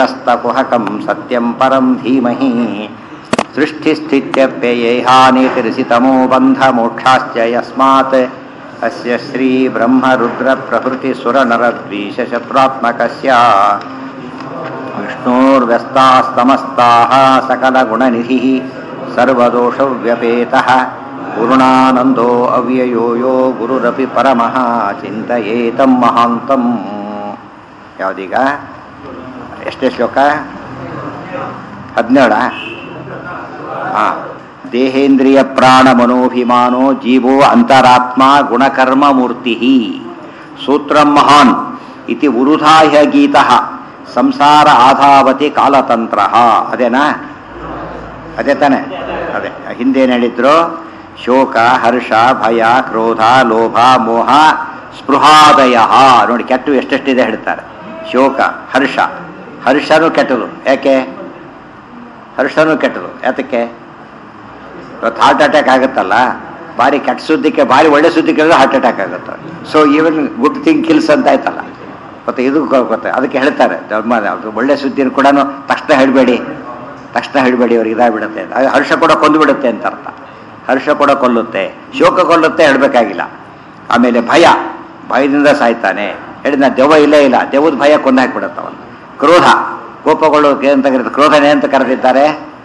हस्तकुहकं सत्यं परं धीमहि सृष्टिस्थित्यप्ययेहानितिरिसितमो बन्धमोक्षाश्च यस्मात् अस्य श्रीब्रह्मरुद्रप्रभृतिसुरनरद्वीषशत्रात्मकस्य विष्णोर्व्यस्तास्तमस्ताः सकलगुणनिधिः सर्वदोषव्यपेतः पूर्णानन्दो अव्ययो यो ಗುರುರಪಿ ಪರಮಃ ಚಿಂತಯೇತಂ ಮಹಾಂತಂ ಯಾವ್ದೀಗ ಎಷ್ಟೇ ಶ್ಲೋಕ ಹದಿನೇಳ ಹಾಂ ದೇಹೇಂದ್ರಿಯ ಪ್ರಾಣ ಮನೋಭಿಮಾನೋ ಜೀವೋ ಅಂತರಾತ್ಮ ಗುಣಕರ್ಮ ಮೂರ್ತಿ ಸೂತ್ರಂ ಮಹಾನ್ ಇತಿ ಉರುಧಾಹ್ಯ ಗೀತಃ ಸಂಸಾರ ಆಧಾವತಿ ಕಾಲತಂತ್ರ ಅದೇನಾ ಅದೇ ತಾನೆ ಅದೇ ಹಿಂದೇನು ಹೇಳಿದ್ರು ಶೋಕ ಹರ್ಷ ಭಯ ಕ್ರೋಧ ಲೋಭ ಮೋಹ ಸ್ಪೃಹಾದಯ ನೋಡಿ ಕೆಟ್ಟು ಎಷ್ಟೆಷ್ಟಿದೆ ಹೇಳ್ತಾರೆ ಶೋಕ ಹರ್ಷ ಹರ್ಷನೂ ಕೆಟ್ಟದು ಯಾಕೆ ಹರ್ಷನೂ ಕೆಟ್ಟದು ಯಾತಕ್ಕೆ ಇವತ್ತು ಹಾರ್ಟ್ ಅಟ್ಯಾಕ್ ಆಗುತ್ತಲ್ಲ ಭಾರಿ ಕೆಟ್ಟ ಸುದ್ದಿಕ್ಕೆ ಭಾರಿ ಒಳ್ಳೆ ಸುದ್ದಿ ಕೇಳಿದ್ರೆ ಹಾರ್ಟ್ ಅಟ್ಯಾಕ್ ಆಗುತ್ತೆ so even good thing kills ಅಂತ ಆಯ್ತಲ್ಲ ಮತ್ತೆ ಇದು ಗೊತ್ತೆ ಅದಕ್ಕೆ ಹೇಳ್ತಾರೆ ಧರ್ಮ ಅದು ಒಳ್ಳೆ ಸುದ್ದಿನ ಕೂಡ ತಕ್ಷಣ ಹೇಳಬೇಡಿ ತಕ್ಷಣ ಹೇಳಬೇಡಿ ಅವ್ರಿಗೆ ಇದಾಗ್ಬಿಡುತ್ತೆ ಅದು ಹರ್ಷ ಕೂಡ ಕೊಂದುಬಿಡುತ್ತೆ ಅಂತ ಅರ್ಥ ಹರ್ಷ ಕೂಡ ಕೊಲ್ಲುತ್ತೆ ಶೋಕ ಕೊಲ್ಲುತ್ತೆ ಹೇಳಬೇಕಾಗಿಲ್ಲ ಆಮೇಲೆ ಭಯ ಭಯದಿಂದ ಸಾಯ್ತಾನೆ ಹೇಳಿದ ದೆವ್ವ ಇಲ್ಲೇ ಇಲ್ಲ ದೆವ್ವದ ಭಯ ಕೊಂದು ಹಾಕ್ಬಿಡುತ್ತೆ ಅವನು ಕ್ರೋಧ ಕೋಪಗೊಳ್ಳೋಕೆ ಅಂತ ಕರೀತಾರೆ ಕ್ರೋಧನೆ ಅಂತ ಕರೆದಿದ್ದಾರೆ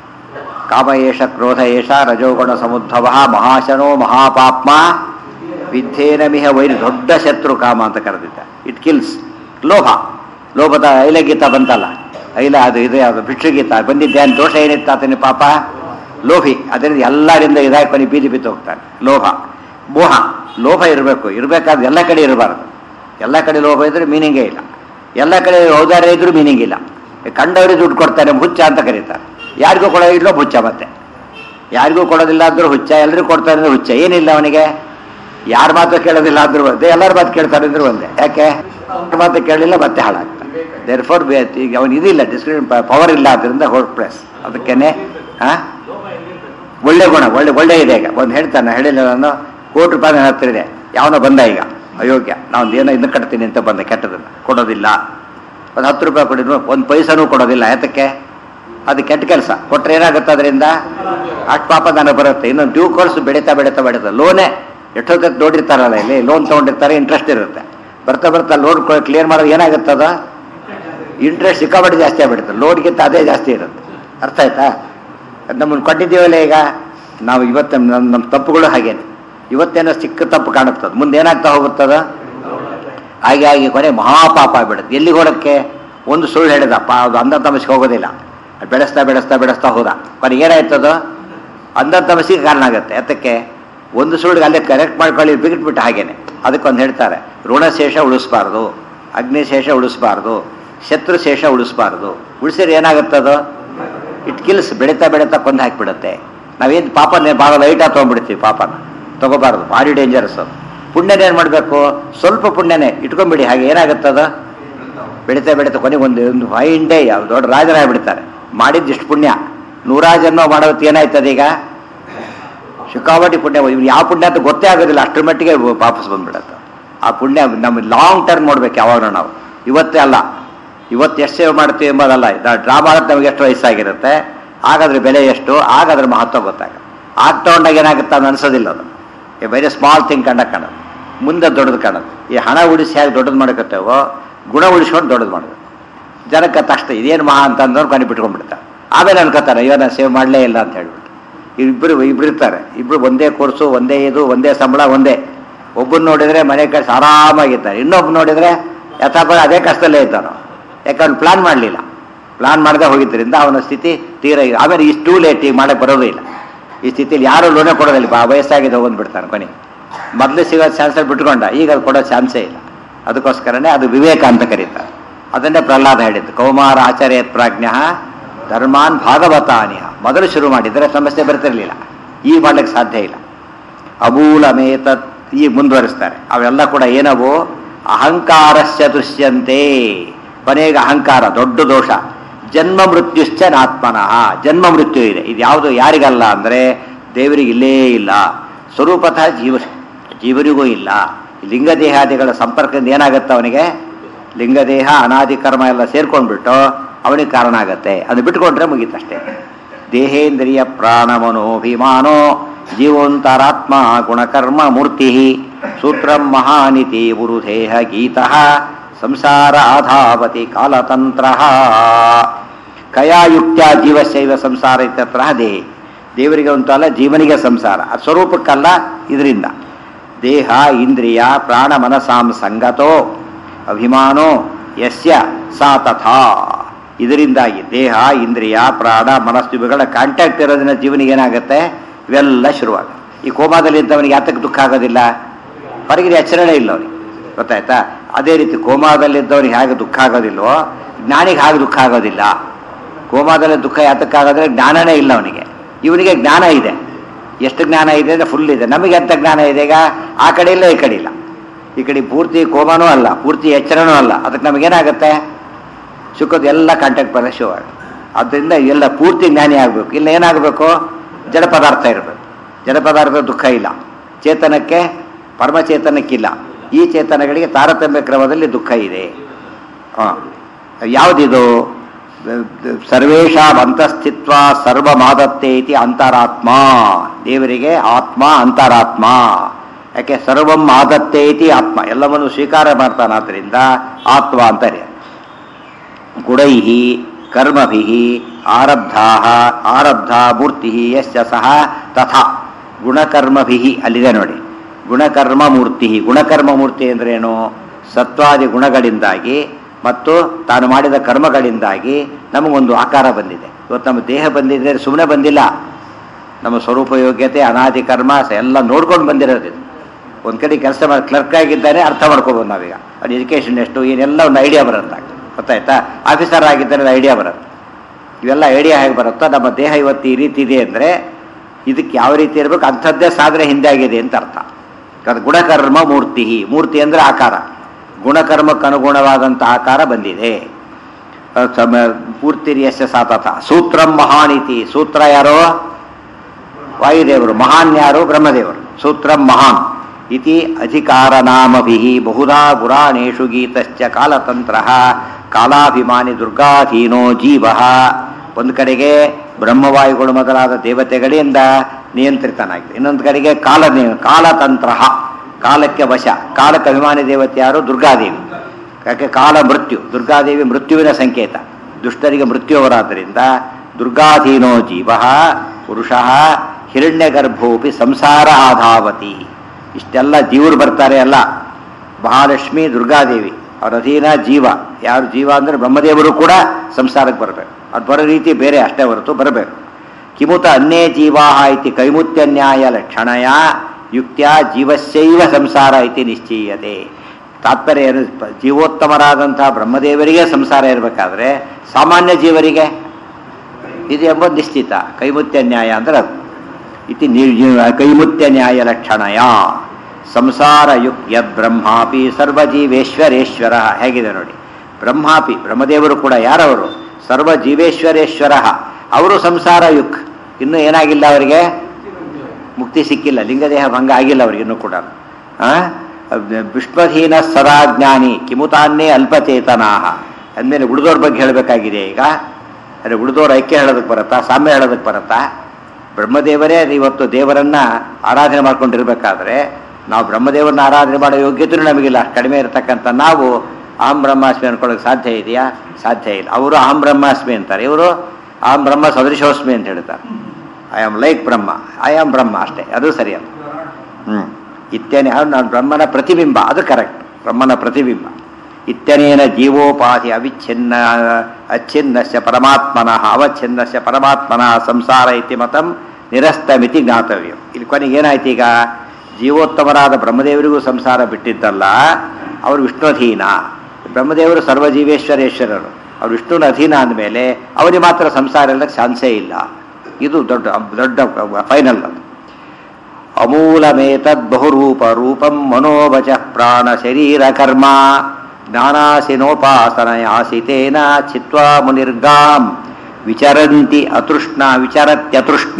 ಕಾಮ ಏಷ ಕ್ರೋಧ ಏಷ ರಜೋಗುಣ ಸಮುದ್ಭವ ಮಹಾಶನೋ ಮಹಾಪಾಪ್ಮ ವಿದ್ಯೇನ ಮಿಹ ವೈರಿ ದೊಡ್ಡ ಶತ್ರು ಕಾಮ ಅಂತ ಕರೆದಿದ್ದ ಇಟ್ ಕಿಲ್ಸ್ ಲೋಭ ಲೋಭದ ಐಲಗೀತ ಬಂತಲ್ಲ ಐಲ ಅದು ಇದು ಯಾವುದು ಭಿಕ್ಷುಗೀತ ಬಂದಿದ್ದೆ ಅಂತ ದೋಷ ಏನಿತ್ತು ಆತನ ಪಾಪ ಲೋಭಿ ಅದರಿಂದ ಎಲ್ಲರಿಂದ ಇದಾಗಿ ಕೊನೆ ಬೀದಿ ಬಿದ್ದು ಹೋಗ್ತಾನೆ ಲೋಭ ಮೋಹ ಲೋಭ ಇರಬೇಕು ಇರಬೇಕಾದ್ರೆ ಎಲ್ಲ ಕಡೆ ಇರಬಾರ್ದು ಎಲ್ಲ ಕಡೆ ಲೋಭ ಇದ್ರೆ ಮೀನಿಂಗೇ ಇಲ್ಲ ಎಲ್ಲ ಕಡೆ ಔದಾರ್ಯ ಇದ್ರೂ ಮೀನಿಂಗ್ ಇಲ್ಲ ಕಂಡವರಿಗೆ ದುಡ್ಡು ಕೊಡ್ತಾನೆ ಹುಚ್ಚ ಅಂತ ಕರೀತಾರೆ ಯಾರಿಗೂ ಕೊಡೋದಿಲ್ಲ ಹುಚ್ಚ ಮತ್ತೆ ಯಾರಿಗೂ ಕೊಡೋದಿಲ್ಲ ಅಂದ್ರೂ ಹುಚ್ಚ ಎಲ್ಲರಿಗೂ ಕೊಡ್ತಾರೆ ಅಂದ್ರೆ ಹುಚ್ಚ ಏನಿಲ್ಲ ಅವನಿಗೆ ಯಾರ ಮಾತು ಕೇಳೋದಿಲ್ಲ ಅಂದ್ರೂ ಒಂದೇ ಎಲ್ಲರ ಮಾತು ಕೇಳ್ತಾರೆ ಅಂದ್ರೂ ಒಂದೇ ಯಾಕೆ ಯಾರ ಮಾತು ಕೇಳಲಿಲ್ಲ ಮತ್ತೆ ಹಾಳಾಗ್ತಾನೆ ದೇರ್ ಫೋರ್ ಈಗ ಅವನು ಇದಿಲ್ಲ ಡಿಸ್ಕ್ರಿಪ್ ಪವರ್ ಇಲ್ಲ ಅದರಿಂದ ಹೋಲ್ಡ್ ಪ್ಲೇಸ್ ಅದಕ್ಕೇನೆ ಹಾಂ ಒಳ್ಳೆ ಗುಣ ಒಳ್ಳೆ ಒಳ್ಳೆ ಇದೆ ಈಗ ಒಂದು ಹೇಳ್ತಾನೆ ಹೇಳಿಲ್ಲ ನಾನು ಕೋಟಿ ರೂಪಾಯಿ ನನ್ನ ಹತ್ರ ಇದೆ ಯಾವನೋ ಬಂದ ಈಗ ಅಯೋಗ್ಯ ನಾವು ಏನೋ ಇನ್ನು ಕಟ್ತೀನಿ ಅಂತ ಬಂದ ಕೆಟ್ಟದನ್ನು ಕೊಡೋದಿಲ್ಲ ಒಂದು ಹತ್ತು ರೂಪಾಯಿ ಕೊಡಿದ್ರು ಒಂದು ಪೈಸನೂ ಕೊಡೋದಿಲ್ಲ ಯಾತಕ್ಕೆ ಅದು ಕೆಟ್ಟ ಕೆಲಸ ಕೊಟ್ಟರೆ ಏನಾಗುತ್ತೆ ಅದರಿಂದ ಅಷ್ಟು ಪಾಪ ನನಗೆ ಬರುತ್ತೆ ಇನ್ನೊಂದು ಡ್ಯೂ ಕೋರ್ಸ್ ಬೆಳೀತಾ ಬೆಳೀತಾ ಬೆಳೀತಾ ಲೋನೇ ಎಷ್ಟೊತ್ತು ನೋಡಿರ್ತಾರಲ್ಲ ಇಲ್ಲಿ ಲೋನ್ ತೊಗೊಂಡಿರ್ತಾರೆ ಇಂಟ್ರೆಸ್ಟ್ ಇರುತ್ತೆ ಬರ್ತಾ ಬರ್ತಾ ಲೋನ್ ಕ್ಲಿಯರ್ ಮಾಡೋದು ಏನಾಗುತ್ತದ ಇಂಟ್ರೆಸ್ಟ್ ಸಿಕ್ಕಾಪಟ್ಟೆ ಜಾಸ್ತಿ ಆಗ್ಬಿಡುತ್ತೆ ಲೋನ್ಗಿಂತ ಅದೇ ಜಾಸ್ತಿ ಇರುತ್ತೆ ಅರ್ಥ ಆಯ್ತಾ ನಮ್ಮನ್ನು ಕೊಟ್ಟಿದ್ದೀವಲ್ಲ ಈಗ ನಾವು ಇವತ್ತು ನಮ್ಮ ನಮ್ಮ ತಪ್ಪುಗಳು ಹಾಗೇನೆ ಇವತ್ತೇನೋ ಚಿಕ್ಕ ತಪ್ಪು ಕಾಣುತ್ತದೆ ಮುಂದೆ ಏನಾಗ್ತಾ ಹೋಗುತ್ತದ ಹಾಗೆ ಹಾಗೆ ಕೊನೆ ಮಹಾಪಾಪ ಆಗ್ಬಿಡುತ್ತೆ ಎಲ್ಲಿಗೆ ಹೋಗಕ್ಕೆ ಒಂದು ಸುಳ್ಳು ಹೇಳಿದಪ್ಪ ಅದು ಅಂಧ ತಮಸ್ಗೆ ಹೋಗೋದಿಲ್ಲ ಅದು ಬೆಳೆಸ್ತಾ ಬೆಳೆಸ್ತಾ ಬೆಳೆಸ್ತಾ ಹೋದ ಕೊನೆಗೆ ಏನಾಯ್ತದು ಅಂಧ ತಮಸ್ಸಿಗೆ ಕಾರಣ ಆಗುತ್ತೆ ಯಾತಕ್ಕೆ ಒಂದು ಸುಳ್ಳಿಗೆ ಅಲ್ಲೇ ಕರೆಕ್ಟ್ ಮಾಡ್ಕೊಳ್ಳಿ ಬಿಗಿಟ್ಬಿಟ್ಟು ಹಾಗೇನೆ ಅದಕ್ಕೊಂದು ಹೇಳ್ತಾರೆ ಋಣಶೇಷ ಉಳಿಸ್ಬಾರ್ದು ಅಗ್ನಿಶೇಷ ಉಳಿಸ್ಬಾರ್ದು ಶತ್ರುಶೇಷ ಉಳಿಸ್ಬಾರ್ದು ಉಳಿಸಿದ್ರೆ ಏನಾಗುತ್ತದು ಇಟ್ ಕಿಲ್ಸ್ ಬೆಳೀತಾ ಬೆಳೀತಾ ಕೊಂದು ಹಾಕಿಬಿಡುತ್ತೆ ನಾವೇನು ಪಾಪನೇ ಭಾಳ ಲೈಟಾಗಿ ತೊಗೊಂಡ್ಬಿಡ್ತೀವಿ ಪಾಪನ ತೊಗೋಬಾರ್ದು ಭಾರಿ ಡೇಂಜರಸ್ ಅದು ಪುಣ್ಯನ ಏನು ಮಾಡಬೇಕು ಸ್ವಲ್ಪ ಪುಣ್ಯನೇ ಇಟ್ಕೊಂಡ್ಬಿಡಿ ಹಾಗೆ ಏನಾಗುತ್ತದ ಬೆಳೀತಾ ಬೆಳೀತಾ ಕೊನೆಗೆ ಒಂದು ಒಂದು ಫೈನ್ ಡೇ ಯಾವ ದೊಡ್ಡ ರಾಜರಾಗ್ಬಿಡ್ತಾರೆ ಮಾಡಿದ್ದು ಇಷ್ಟು ಪುಣ್ಯ ನೂರಾರು ಜನ್ಮ ಮಾಡೋದು ಏನಾಯ್ತದ ಈಗ ಸಿಕ್ಕಾಪಟ್ಟಿ ಪುಣ್ಯ ಇವ್ನು ಯಾವ ಪುಣ್ಯ ಅಂತ ಗೊತ್ತೇ ಆಗೋದಿಲ್ಲ ಅಷ್ಟರ ಮಟ್ಟಿಗೆ ವಾಪಸ್ ಬಂದ್ಬಿಡತ್ತೆ ಆ ಪುಣ್ಯ ನಮ್ಮ ಲಾಂಗ್ ಟರ್ಮ್ ನೋಡ್ಬೇಕು ಯಾವಾಗ ನಾವು ಇವತ್ತೇ ಅಲ್ಲ ಇವತ್ತು ಎಷ್ಟು ಸೇವ್ ಮಾಡ್ತೀವಿ ಎಂಬುದಲ್ಲ ಡ್ರಾ ಮಾಡೋದು ನಮಗೆ ಎಷ್ಟು ವಯಸ್ಸಾಗಿರುತ್ತೆ ಹಾಗಾದ್ರೆ ಬೆಲೆ ಎಷ್ಟು ಹಾಗಾದ್ರೆ ಮಹತ್ವ ಗೊತ್ತಾಗ ಆಗ ತಗೊಂಡಾಗ ಏನಾಗುತ್ತೆ ಅದು ಅನ್ಸೋದಿಲ್ಲ ಅದು ಎ ವೆರಿ ಸ್ಮಾಲ್ ಥಿಂಗ್ ಕಂಡ ಕಾಣೋದು ಮುಂದೆ ದೊಡ್ಡದು ಕಾಣೋದು ಈ ಹಣ ಉಳಿಸಿ ಹೇಗೆ ದೊಡ್ಡದು ಮಾಡ್ಕೊತೇವೋ ಗುಣ ಉಳಿಸ್ಕೊಂಡು ದೊಡ್ಡದು ಮಾಡಬೇಕು ಜನಕ್ಕೆ ತಕ್ಷಣ ಇದೇನು ಮಹಾ ಅಂತ ಅಂದವ್ರು ಕಣ್ಣಿ ಬಿಟ್ಕೊಂಡ್ಬಿಡ್ತಾರೆ ಆಮೇಲೆ ಅನ್ಕೋತಾರೆ ಅಯ್ಯೋ ನಾನು ಸೇವ್ ಮಾಡಲೇ ಇಲ್ಲ ಅಂತ ಹೇಳ್ಬಿಟ್ಟು ಇಬ್ಬರು ಇಬ್ರು ಇರ್ತಾರೆ ಇಬ್ರು ಒಂದೇ ಕೋರ್ಸು ಒಂದೇ ಇದು ಒಂದೇ ಸಂಬಳ ಒಂದೇ ಒಬ್ಬನ ನೋಡಿದ್ರೆ ಮನೆ ಕಳಿಸಿ ಆರಾಮಾಗಿದ್ದಾರೆ ಇನ್ನೊಬ್ಬ ನೋಡಿದ್ರೆ ಯಥಾಪ ಅದೇ ಕಷ್ಟದಲ್ಲೇ ಇದ್ದಾನು ಯಾಕೆ ಅವ್ನು ಪ್ಲಾನ್ ಮಾಡಲಿಲ್ಲ ಪ್ಲಾನ್ ಮಾಡದೆ ಹೋಗಿದ್ದರಿಂದ ಅವನ ಸ್ಥಿತಿ ತೀರ ಆಮೇಲೆ ಇಷ್ಟು ಲೇಟ್ ಈಗ ಮಾಡಕ್ಕೆ ಬರೋದೇ ಇಲ್ಲ ಈ ಸ್ಥಿತಿಯಲ್ಲಿ ಯಾರು ಲೋನೇ ಕೊಡೋದಿಲ್ಲ ಬಾ ವಯಸ್ಸಾಗಿದೆ ಹೋಗ್ಬಿಡ್ತಾನೆ ಕೊನೆ ಮೊದಲು ಸಿಗೋ ಚಾನ್ಸಲ್ಲಿ ಬಿಟ್ಕೊಂಡ ಈಗ ಅದು ಕೊಡೋ ಚಾನ್ಸೇ ಇಲ್ಲ ಅದಕ್ಕೋಸ್ಕರನೇ ಅದು ವಿವೇಕ ಅಂತ ಕರೀತಾರೆ ಅದನ್ನೇ ಪ್ರಹ್ಲಾದ ಹೇಳಿದ್ದು ಕೌಮಾರ ಆಚಾರ್ಯ ಪ್ರಾಜ್ಞ ಧರ್ಮಾನ್ ಭಾಗವತಾನಿಯ ಮೊದಲು ಶುರು ಮಾಡಿದರೆ ಸಮಸ್ಯೆ ಬರ್ತಿರಲಿಲ್ಲ ಈಗ ಮಾಡ್ಲಿಕ್ಕೆ ಸಾಧ್ಯ ಇಲ್ಲ ಅಮೂಲಮೇತ ಈಗ ಮುಂದುವರಿಸ್ತಾರೆ ಅವೆಲ್ಲ ಕೂಡ ಏನವು ಅಹಂಕಾರಶ್ಚ ದೃಶ್ಯಂತೆ ಕೊನೆಗೆ ಅಹಂಕಾರ ದೊಡ್ಡ ದೋಷ ಜನ್ಮ ಮೃತ್ಯುಶ್ಚ ನಾತ್ಮನಃ ಜನ್ಮ ಮೃತ್ಯು ಇದೆ ಇದು ಯಾವುದು ಯಾರಿಗಲ್ಲ ಅಂದರೆ ದೇವರಿಗೆ ಇಲ್ಲೇ ಇಲ್ಲ ಸ್ವರೂಪತಃ ಜೀವ ಜೀವನಿಗೂ ಇಲ್ಲ ಲಿಂಗದೇಹಾದಿಗಳ ಸಂಪರ್ಕದಿಂದ ಏನಾಗುತ್ತೆ ಅವನಿಗೆ ಲಿಂಗದೇಹ ಅನಾದಿ ಕರ್ಮ ಎಲ್ಲ ಸೇರ್ಕೊಂಡ್ಬಿಟ್ಟು ಅವನಿಗೆ ಕಾರಣ ಆಗತ್ತೆ ಅದು ಬಿಟ್ಕೊಂಡ್ರೆ ಮುಗೀತಷ್ಟೇ ದೇಹೇಂದ್ರಿಯ ಪ್ರಾಣ ಮನೋಭಿಮಾನೋ ಜೀವೋಂತರಾತ್ಮ ಗುಣಕರ್ಮ ಮೂರ್ತಿ ಸೂತ್ರಂ ಮಹಾನಿತಿ ಗುರುದೇಹ ಗೀತಃ ಸಂಸಾರ ಆಧಾವತಿ ಕಾಲತಂತ್ರ ಕಯಾಯುಕ್ತ ಜೀವಶೈವ ಸಂಸಾರ ಇತ್ಯತ್ರ ದೇಹ ದೇವರಿಗೆ ಅಂತಲ್ಲ ಜೀವನಿಗೆ ಸಂಸಾರ ಅದು ಸ್ವರೂಪಕ್ಕಲ್ಲ ಇದರಿಂದ ದೇಹ ಇಂದ್ರಿಯ ಪ್ರಾಣ ಮನಸಾಂ ಸಂಗತೋ ಅಭಿಮಾನೋ ಯಸ್ಯ ಸಾ ತಥಾ ಇದರಿಂದಾಗಿ ದೇಹ ಇಂದ್ರಿಯ ಪ್ರಾಣ ಮನಸ್ಸು ಇವುಗಳ ಕಾಂಟ್ಯಾಕ್ಟ್ ಇರೋದ್ರಿಂದ ಜೀವನಿಗೆ ಏನಾಗುತ್ತೆ ಇವೆಲ್ಲ ಶುರುವಾಗ ಈ ಕೋಮಾದಲ್ಲಿ ಇದ್ದವನಿಗೆ ಯಾತಕ್ಕೆ ದುಃಖ ಆಗೋದಿಲ್ಲ ಹೊರಗಿನ ಎಚ್ಚರಣೆ ಇಲ್ಲ ಅವನಿಗೆ ಗೊತ್ತಾಯ್ತಾ ಅದೇ ರೀತಿ ಕೋಮಾದಲ್ಲಿದ್ದವನಿಗೆ ಹೇಗೆ ದುಃಖ ಆಗೋದಿಲ್ವೋ ಜ್ಞಾನಿಗೆ ಹಾಗೆ ದುಃಖ ಆಗೋದಿಲ್ಲ ಕೋಮಾದಲ್ಲಿ ದುಃಖ ಯಾತಕ್ಕಾಗೋದ್ರೆ ಜ್ಞಾನನೇ ಇಲ್ಲ ಅವನಿಗೆ ಇವನಿಗೆ ಜ್ಞಾನ ಇದೆ ಎಷ್ಟು ಜ್ಞಾನ ಇದೆ ಅಂದರೆ ಫುಲ್ ಇದೆ ನಮಗೆ ಎಂಥ ಜ್ಞಾನ ಇದೆ ಈಗ ಆ ಕಡೆ ಇಲ್ಲ ಈ ಕಡೆ ಇಲ್ಲ ಈ ಕಡೆ ಪೂರ್ತಿ ಕೋಮನೂ ಅಲ್ಲ ಪೂರ್ತಿ ಎಚ್ಚರನೂ ಅಲ್ಲ ಅದಕ್ಕೆ ನಮಗೇನಾಗುತ್ತೆ ಸುಖದ ಎಲ್ಲ ಕಾಂಟ್ಯಾಕ್ಟ್ ಬರೋ ಶೋ ಆದ್ದರಿಂದ ಎಲ್ಲ ಪೂರ್ತಿ ಜ್ಞಾನಿ ಆಗಬೇಕು ಇಲ್ಲ ಏನಾಗಬೇಕು ಜಡ ಪದಾರ್ಥ ಇರಬೇಕು ಜಡ ಪದಾರ್ಥ ದುಃಖ ಇಲ್ಲ ಚೇತನಕ್ಕೆ ಪರಮಚೇತನಕ್ಕಿಲ್ಲ ಈ ಚೇತನಗಳಿಗೆ ತಾರತಮ್ಯ ಕ್ರಮದಲ್ಲಿ ದುಃಖ ಇದೆ ಹಾಂ ಯಾವುದಿದು ಸರ್ವೇಷಾಂ ಅಂತಸ್ಥಿತ್ವ ಸರ್ವಮಾದತ್ತೆ ಇತಿ ಅಂತರಾತ್ಮ ದೇವರಿಗೆ ಆತ್ಮ ಅಂತರಾತ್ಮ ಯಾಕೆ ಸರ್ವಂ ಆದತ್ತೆ ಇತಿ ಆತ್ಮ ಎಲ್ಲವನ್ನು ಸ್ವೀಕಾರ ಮಾಡ್ತಾನಾದ್ರಿಂದ ಆತ್ಮ ಅಂತಾರೆ ಗುಣೈ ಕರ್ಮಭಿ ಆರಬ್ಧಾ ಆರಬ್ಧ ಮೂರ್ತಿ ಯಶ್ಚ ಸಹ ತಥಾ ಗುಣಕರ್ಮಭಿ ಅಲ್ಲಿದೆ ನೋಡಿ ಗುಣಕರ್ಮ ಮೂರ್ತಿ ಗುಣಕರ್ಮ ಮೂರ್ತಿ ಅಂದ್ರೇನು ಸತ್ವಾದಿ ಗುಣಗಳಿಂದಾಗಿ ಮತ್ತು ತಾನು ಮಾಡಿದ ಕರ್ಮಗಳಿಂದಾಗಿ ನಮಗೊಂದು ಆಕಾರ ಬಂದಿದೆ ಇವತ್ತು ನಮ್ಮ ದೇಹ ಬಂದಿದ್ರೆ ಸುಮ್ಮನೆ ಬಂದಿಲ್ಲ ನಮ್ಮ ಸ್ವರೂಪ ಯೋಗ್ಯತೆ ಅನಾದಿ ಕರ್ಮ ಸ- ಎಲ್ಲ ನೋಡ್ಕೊಂಡು ಬಂದಿರೋದು ಇದು ಒಂದು ಕಡೆ ಕೆಲಸ ಮಾಡಿ ಕ್ಲರ್ಕ್ ಆಗಿದ್ದಾನೆ ಅರ್ಥ ಮಾಡ್ಕೋಬೋದು ನಾವೀಗ ಅವ್ನ ಎಜುಕೇಷನ್ ಎಷ್ಟು ಏನೆಲ್ಲ ಒಂದು ಐಡಿಯಾ ಬರುತ್ತೆ ಗೊತ್ತಾಯ್ತಾ ಆಫೀಸರ್ ಆಗಿದ್ದಾನೆ ಐಡಿಯಾ ಬರುತ್ತೆ ಇವೆಲ್ಲ ಐಡಿಯಾ ಹೇಗೆ ಬರುತ್ತೋ ನಮ್ಮ ದೇಹ ಇವತ್ತು ಈ ರೀತಿ ಇದೆ ಅಂದರೆ ಇದಕ್ಕೆ ಯಾವ ರೀತಿ ಇರಬೇಕು ಅಂಥದ್ದೇ ಸಾಧನೆ ಹಿಂದೆ ಆಗಿದೆ ಅಂತ ಅರ್ಥ ಅದು ಗುಣಕರ್ಮ ಮೂರ್ತಿ ಮೂರ್ತಿ ಅಂದರೆ ಆಕಾರ ಗುಣಕರ್ಮಕ್ಕೆ ಅನುಗುಣವಾದಂಥ ಆಕಾರ ಬಂದಿದೆ ಅಹ್ ಸಮ- ಪೂರ್ತಿ ಯಶ ಸಾತತ ಸೂತ್ರಂ ಮಹಾನಿತಿ ಸೂತ್ರ ಯಾರೋ ವಾಯುದೇವರು ಮಹಾನ್ ಯಾರು ಬ್ರಹ್ಮದೇವರು ಸೂತ್ರಂ ಮಹಾನ್ ಇತಿ ಅಧಿಕಾರನಾಮಭಿ ಬಹುಧಾ ಪುರಾಣೇಶು ಗೀತಶ್ಚ ಕಾಲತಂತ್ರ ಕಾಲಾಭಿಮಾನಿ ದುರ್ಗಾಧೀನೋ ಜೀವ ಒಂದು ಕಡೆಗೆ ಬ್ರಹ್ಮವಾಯುಗಳು ಮೊದಲಾದ ದೇವತೆಗಳಿಂದ ನಿಯಂತ್ರಿತನಾಗಿದೆ ಇನ್ನೊಂದು ಕಡೆಗೆ ಕಾಲ ಕಾಲತಂತ್ರ ಕಾಲಕ್ಕೆ ವಶ ಕಾಲಕ್ಕೆ ಅಭಿಮಾನಿ ದೇವತೆ ಯಾರು ದುರ್ಗಾದೇವಿ ಯಾಕೆ ಕಾಲ ಮೃತ್ಯು ದುರ್ಗಾದೇವಿ ಮೃತ್ಯುವಿನ ಸಂಕೇತ ದುಷ್ಟರಿಗೆ ಮೃತ್ಯುವರಾದ್ದರಿಂದ ದುರ್ಗಾಧೀನೋ ಜೀವ ಪುರುಷ ಹಿರಣ್ಯಗರ್ಭೋಪಿ ಸಂಸಾರ ಆಧಾವತಿ ಇಷ್ಟೆಲ್ಲ ಜೀವರು ಬರ್ತಾರೆ ಅಲ್ಲ ಮಹಾಲಕ್ಷ್ಮಿ ದುರ್ಗಾದೇವಿ ಅವರ ಅಧೀನ ಜೀವ ಯಾರು ಜೀವ ಅಂದರೆ ಬ್ರಹ್ಮದೇವರು ಕೂಡ ಸಂಸಾರಕ್ಕೆ ಬರಬೇಕು ಅದು ಬರೋ ರೀತಿ ಬೇರೆ ಅಷ್ಟೇ ಹೊರತು ಬರಬೇಕು ಕಿಮುತ ಅನ್ಯೇ ಜೀವಾ ಇತಿ ಕೈಮುತ್ಯನ್ಯಾಯ ಲಕ್ಷಣಯ ಯುಕ್ತ್ಯ ಜೀವಸ್ಯೈವ ಸಂಸಾರ ಇತಿ ನಿಶ್ಚೀಯತೆ ತಾತ್ಪರ್ಯ ಏನು ಪ- ಜೀವೋತ್ತಮರಾದಂತಹ ಬ್ರಹ್ಮದೇವರಿಗೆ ಸಂಸಾರ ಇರಬೇಕಾದ್ರೆ ಸಾಮಾನ್ಯ ಜೀವರಿಗೆ ಇದು ಎಂಬುದು ನಿಶ್ಚಿತ ಕೈಮುತ್ಯ ನ್ಯಾಯ ಅಂದ್ರೆ ಅದು ಇತಿ ನಿರ್ಜೀವ ಕೈಮುತ್ಯ ನ್ಯಾಯ ಲಕ್ಷಣಯ ಸಂಸಾರ ಯುಕ್ ಯದ್ ಬ್ರಹ್ಮಾಪಿ ಸರ್ವಜೀವೇಶ್ವರೇಶ್ವರ ಹೇಗಿದೆ ನೋಡಿ ಬ್ರಹ್ಮಾಪಿ ಬ್ರಹ್ಮದೇವರು ಕೂಡ ಯಾರವರು ಸರ್ವಜೀವೇಶ್ವರೇಶ್ವರ ಅವರು ಸಂಸಾರ ಯುಕ್ ಇನ್ನೂ ಏನಾಗಿಲ್ಲ ಅವರಿಗೆ ಮುಕ್ತಿ ಸಿಕ್ಕಿಲ್ಲ ಲಿಂಗದೇಹ ಭಂಗ ಆಗಿಲ್ಲ ಅವ್ರಿಗೆ ಇನ್ನೂ ಕೂಡ ಆ? ವಿಶ್ವಧೀನ ಸದಾ ಜ್ಞಾನಿ ಕಿಮುತಾನ್ನೇ ಅಲ್ಪಚೇತನಾಹ ಅಂದಮೇಲೆ ಉಳಿದೋರ್ ಬಗ್ಗೆ ಹೇಳಬೇಕಾಗಿದೆ ಈಗ ಅಂದರೆ ಉಳಿದೋರ್ ಐಕ್ಯ ಹೇಳೋದಕ್ಕೆ ಬರುತ್ತಾ ಸಾಮ್ಯ ಹೇಳೋದಕ್ಕೆ ಬರುತ್ತಾ ಬ್ರಹ್ಮದೇವರೇ ಇವತ್ತು ದೇವರನ್ನ ಆರಾಧನೆ ಮಾಡ್ಕೊಂಡಿರ್ಬೇಕಾದ್ರೆ ನಾವು ಬ್ರಹ್ಮದೇವರನ್ನ ಆರಾಧನೆ ಮಾಡೋ ಯೋಗ್ಯತೆಯೂ ನಮಗಿಲ್ಲ ಅಷ್ಟು ಕಡಿಮೆ ಇರತಕ್ಕಂಥ ನಾವು ಅಹಂ ಬ್ರಹ್ಮಾಸ್ಮಿ ಅನ್ಕೊಳ್ಳೋಕೆ ಸಾಧ್ಯ ಇದೆಯಾ ಸಾಧ್ಯ ಇಲ್ಲ ಅವರು ಅಹಂ ಬ್ರಹ್ಮಾಸ್ಮಿ ಅಂತಾರೆ ಇವರು ಅಹಂ ಬ್ರಹ್ಮ ಸದೃಶೋಸ್ಮಿ ಅಂತ ಹೇಳ್ತಾರೆ I am like Brahma I am Brahma ಅಷ್ಟೇ ಅದು ಸರಿಯಲ್ಲ ಹ್ಞೂ ಇತ್ಯನೇ ಅದು ನಾನು ಬ್ರಹ್ಮನ ಪ್ರತಿಬಿಂಬ ಅದು ಕರೆಕ್ಟ್ ಬ್ರಹ್ಮನ ಪ್ರತಿಬಿಂಬ ಇತ್ಯನೇನ ಜೀವೋಪಾಧಿ ಅವಿಚ್ಛಿನ್ನ ಅಚ್ಛಿನ್ನಸ್ಯ ಪರಮಾತ್ಮನಃ ಅವಚ್ಛಿನ್ನಸ್ಯ ಪರಮಾತ್ಮನಃ ಸಂಸಾರ ಇತಿ ಮತಂ ನಿರಸ್ತಮಿತಿ ಜ್ಞಾತವ್ಯ ಇಲ್ಲಿ ಕೊನೆಗೆ ಏನಾಯ್ತು ಈಗ ಜೀವೋತ್ತಮರಾದ ಬ್ರಹ್ಮದೇವರಿಗೂ ಸಂಸಾರ ಬಿಟ್ಟಿದ್ದಲ್ಲ ಅವರು ವಿಷ್ಣುಧೀನ ಬ್ರಹ್ಮದೇವರು ಸರ್ವಜೀವೇಶ್ವರೇಶ್ವರರು ಅವ್ರು ವಿಷ್ಣುನ ಅಧೀನ ಅಂದಮೇಲೆ ಅವರಿಗೆ ಮಾತ್ರ ಸಂಸಾರ ಇಲ್ಲಕ್ಕೆ ಚಾನ್ಸೇ ಇಲ್ಲ ಇದು ದೊಡ್ಡ ದೊಡ್ಡ ಫೈನಲ್ ಅದು ಅಮೂಲಮೇತದ್ ಬಹುರೂಪ ರೂಪಂ ಮನೋವಚ ಪ್ರಾಣ ಶರೀರ ಕರ್ಮ ಜ್ಞಾನಾಸಿನೋಪಾಸನಯಾಸಿತೇನ ಚಿತ್ವಾ ಮುನಿರ್ಗಾಂ ವಿಚರಂತಿ ಅತೃಷ್ಣ ವಿಚರತ್ಯತೃಷ್ಣ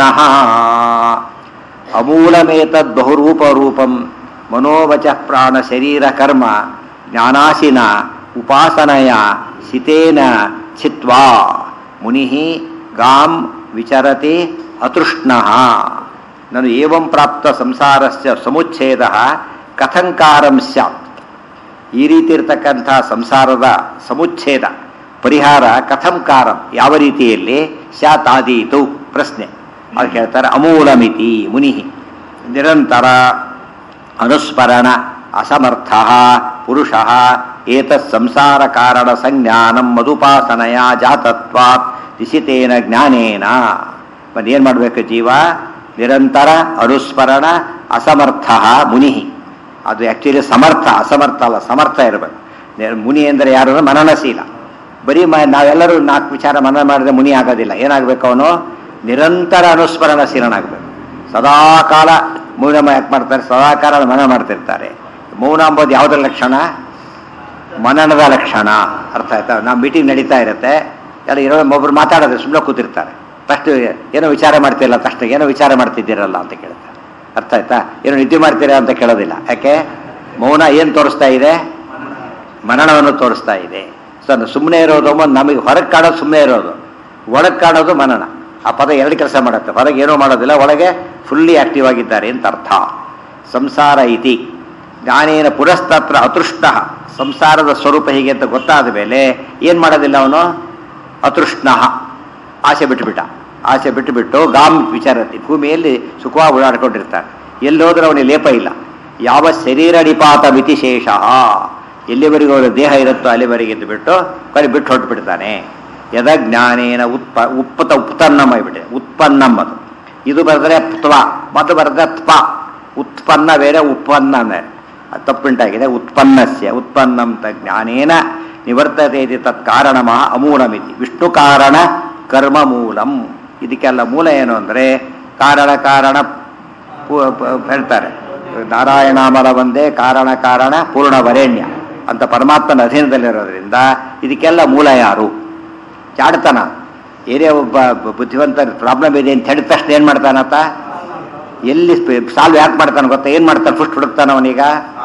ಅಮೂಲಮೇತದ್ ಬಹುರೂಪ ರೂಪಂ ಮನೋವಚ ಪ್ರಾಣ ಶರೀರ ಕರ್ಮ ಜ್ಞಾನಾಸಿನ ಉಪಾಸನಯ ಸಿತೇನ ಚಿತ್ವಾ ಮುನಿ ಗಾಂ ವಿಚರತಿ ಅತೃಷ್ಣ ನಾನು ಏವಂ ಪ್ರಾಪ್ತ ಸಂಸಾರಸ್ಯ ಸಮುಚ್ಛೇದ ಕಥಂಕಾರಂ ಸ್ಯಾತ್ ಈ ರೀತಿ ಇರತಕ್ಕಂಥ ಸಂಸಾರದ ಸಮುಚ್ಛೇದ ಪರಿಹಾರ ಕಥಂಕಾರಂ ಯಾವ ರೀತಿಯಲ್ಲಿ ಸ್ಯಾತಾದೀತು ಪ್ರಶ್ನೆ ಅದು ಹೇಳ್ತಾರೆ ಅಮೂಲಮಿತಿ ಮುನಿ ನಿರಂತರ ಅನುಸ್ಮರಣ ಅಸಮರ್ಥ ಪುರುಷ ಏತತ್ ಸಂಸಾರ ಕಾರಣ ಸಂಜ್ಞಾನಂ ಮಧುಪಾಸನಯ ಜಾತತ್ವಾತ್ ದಿಶಿತೇನ ಜ್ಞಾನೇನ ಮತ್ತೆ ಏನು ಮಾಡಬೇಕು ಜೀವ ನಿರಂತರ ಅನುಸ್ಮರಣ ಅಸಮರ್ಥ ಮುನಿ ಅದು ಆ್ಯಕ್ಚುಲಿ ಸಮರ್ಥ ಅಸಮರ್ಥ ಅಲ್ಲ ಸಮರ್ಥ ಇರಬೇಕು ನೆ- ಮುನಿ ಅಂದರೆ ಯಾರು ಅಂದ್ರೆ ಮನನಶೀಲ ಬರೀ ಮ ನಾವೆಲ್ಲರೂ ನಾಲ್ಕು ವಿಚಾರ ಮನನ ಮಾಡಿದ್ರೆ ಮುನಿ ಆಗೋದಿಲ್ಲ ಏನಾಗಬೇಕು ಅವನು ನಿರಂತರ ಅನುಸ್ಮರಣಶೀಲನಾಗಬೇಕು ಸದಾ ಕಾಲ ಮೌನ ಯಾಕೆ ಮಾಡ್ತಾರೆ ಸದಾ ಕಾಲ ಮನನ ಮಾಡ್ತಿರ್ತಾರೆ ಮೌನ ಅಂಬೋದು ಯಾವುದರ ಲಕ್ಷಣ ಮನನದ ಲಕ್ಷಣ ಅರ್ಥ ಆಯ್ತಾ ನಾವು ಮೀಟಿಂಗ್ ನಡೀತಾ ಇರುತ್ತೆ ಎಲ್ಲ ಇರೋ ಒಬ್ರು ಮಾತಾಡೋದು ಸುಮ್ಮನೆ ಕೂತಿರ್ತಾರೆ ಫಸ್ಟ್ ಏನೋ ವಿಚಾರ ಮಾಡ್ತಿಲ್ಲ ತಕ್ಷಣ ಏನೋ ವಿಚಾರ ಮಾಡ್ತಿದ್ದೀರಲ್ಲ ಅಂತ ಕೇಳ್ತಾರೆ ಅರ್ಥ ಆಯ್ತಾ ಏನೋ ನಿದ್ದೆ ಮಾಡ್ತೀರಾ ಅಂತ ಕೇಳೋದಿಲ್ಲ ಯಾಕೆ ಮೌನ ಏನು ತೋರಿಸ್ತಾ ಇದೆ ಮನನವನ್ನು ತೋರಿಸ್ತಾ ಇದೆ ಸೊ ಸುಮ್ಮನೆ ಇರೋದು ಒಂದು ನಮಗೆ ಹೊರಗೆ ಕಾಣೋದು ಸುಮ್ಮನೆ ಇರೋದು ಒಳಗೆ ಕಾಣೋದು ಮನನ ಆ ಪದ ಎರಡು ಕೆಲಸ ಮಾಡುತ್ತೆ ಹೊರಗೆ ಏನೂ ಮಾಡೋದಿಲ್ಲ ಒಳಗೆ ಫುಲ್ಲಿ ಆಕ್ಟಿವ್ ಆಗಿದ್ದಾರೆ ಅಂತ ಅರ್ಥ ಸಂಸಾರ ಇತಿ ಜ್ಞಾನೇನ ಪುರಸ್ತತ್ರ ಅತೃಷ್ಟ ಸಂಸಾರದ ಸ್ವರೂಪ ಹೀಗೆ ಅಂತ ಗೊತ್ತಾದ ಮೇಲೆ ಏನು ಮಾಡೋದಿಲ್ಲ ಅವನು ಅತೃಷ್ಣ ಆಸೆ ಬಿಟ್ಟುಬಿಟ್ಟ ಆಸೆ ಬಿಟ್ಟುಬಿಟ್ಟು ಗಾಮ್ ವಿಚಾರತಿ ಭೂಮಿಯಲ್ಲಿ ಸುಖವಾಗಿ ಓಡಾಡ್ಕೊಂಡಿರ್ತಾನೆ ಎಲ್ಲೋದ್ರೂ ಅವನಿಗೆ ಲೇಪ ಇಲ್ಲ ಯಾವ ಶರೀರ ನಿಪಾತ ಮಿತಿಶೇಷ ಎಲ್ಲಿವರೆಗೂ ಅವರ ದೇಹ ಇರುತ್ತೋ ಅಲ್ಲಿವರೆಗೆ ಇದ್ದು ಬಿಟ್ಟು ಕೊನೆ ಬಿಟ್ಟು ಹೊರಟುಬಿಡ್ತಾನೆ ಯದ ಜ್ಞಾನೇನ ಉತ್ಪ ಉಪ್ಪತ ಉತ್ಪನ್ನಂ ಆಗಿಬಿಟ್ಟಿದೆ ಉತ್ಪನ್ನಂ ಅದು ಇದು ಬರೆದ್ರೆ ತ್ವ ಮತ್ತು ಬರೆದ್ರೆ ತ್ಪ ಉತ್ಪನ್ನ ಬೇರೆ ಉತ್ಪನ್ನ ಬೇರೆ ಅದು ತಪ್ಪುಂಟಾಗಿದೆ ಉತ್ಪನ್ನಸ್ಯ ಉತ್ಪನ್ನಂ ತ ಜ್ಞಾನೇನ ನಿವರ್ತತೆ ಇದು ತತ್ ಕಾರಣಮಃ ಅಮೂಲಮಿತಿ ವಿಷ್ಣು ಕಾರಣ ಕರ್ಮ ಮೂಲಂ ಇದಕ್ಕೆಲ್ಲ ಮೂಲ ಏನು ಅಂದರೆ ಕಾರಣ ಕಾರಣ ಪು- ಪ- ಹೇಳ್ತಾರೆ ನಾರಾಯಣಾಮಲ ಒಂದೇ ಕಾರಣ ಕಾರಣ ಪೂರ್ಣ ವರೇಣ್ಯ ಅಂತ ಪರಮಾತ್ಮನ ಅಧೀನದಲ್ಲಿರೋದ್ರಿಂದ ಇದಕ್ಕೆಲ್ಲ ಮೂಲ ಯಾರು ಜಾಡ್ತಾನ ಏನೇ ಒಬ್ಬ ಬ- ಬುದ್ಧಿವಂತ ಪ್ರಾಬ್ಲಮ್ ಇದೆ ಅಂತ ಹೇಳಿದ ತಕ್ಷಣ ಏನು ಮಾಡ್ತಾನತ್ತ ಎಲ್ಲಿ ಸಾಲ್ವ್ ಯಾಕೆ ಮಾಡ್ತಾನೆ ಗೊತ್ತಾ ಏನು ಮಾಡ್ತಾನೆ ಫಸ್ಟ್ ಹುಡುಕ್ತಾನ ಅವನೀಗ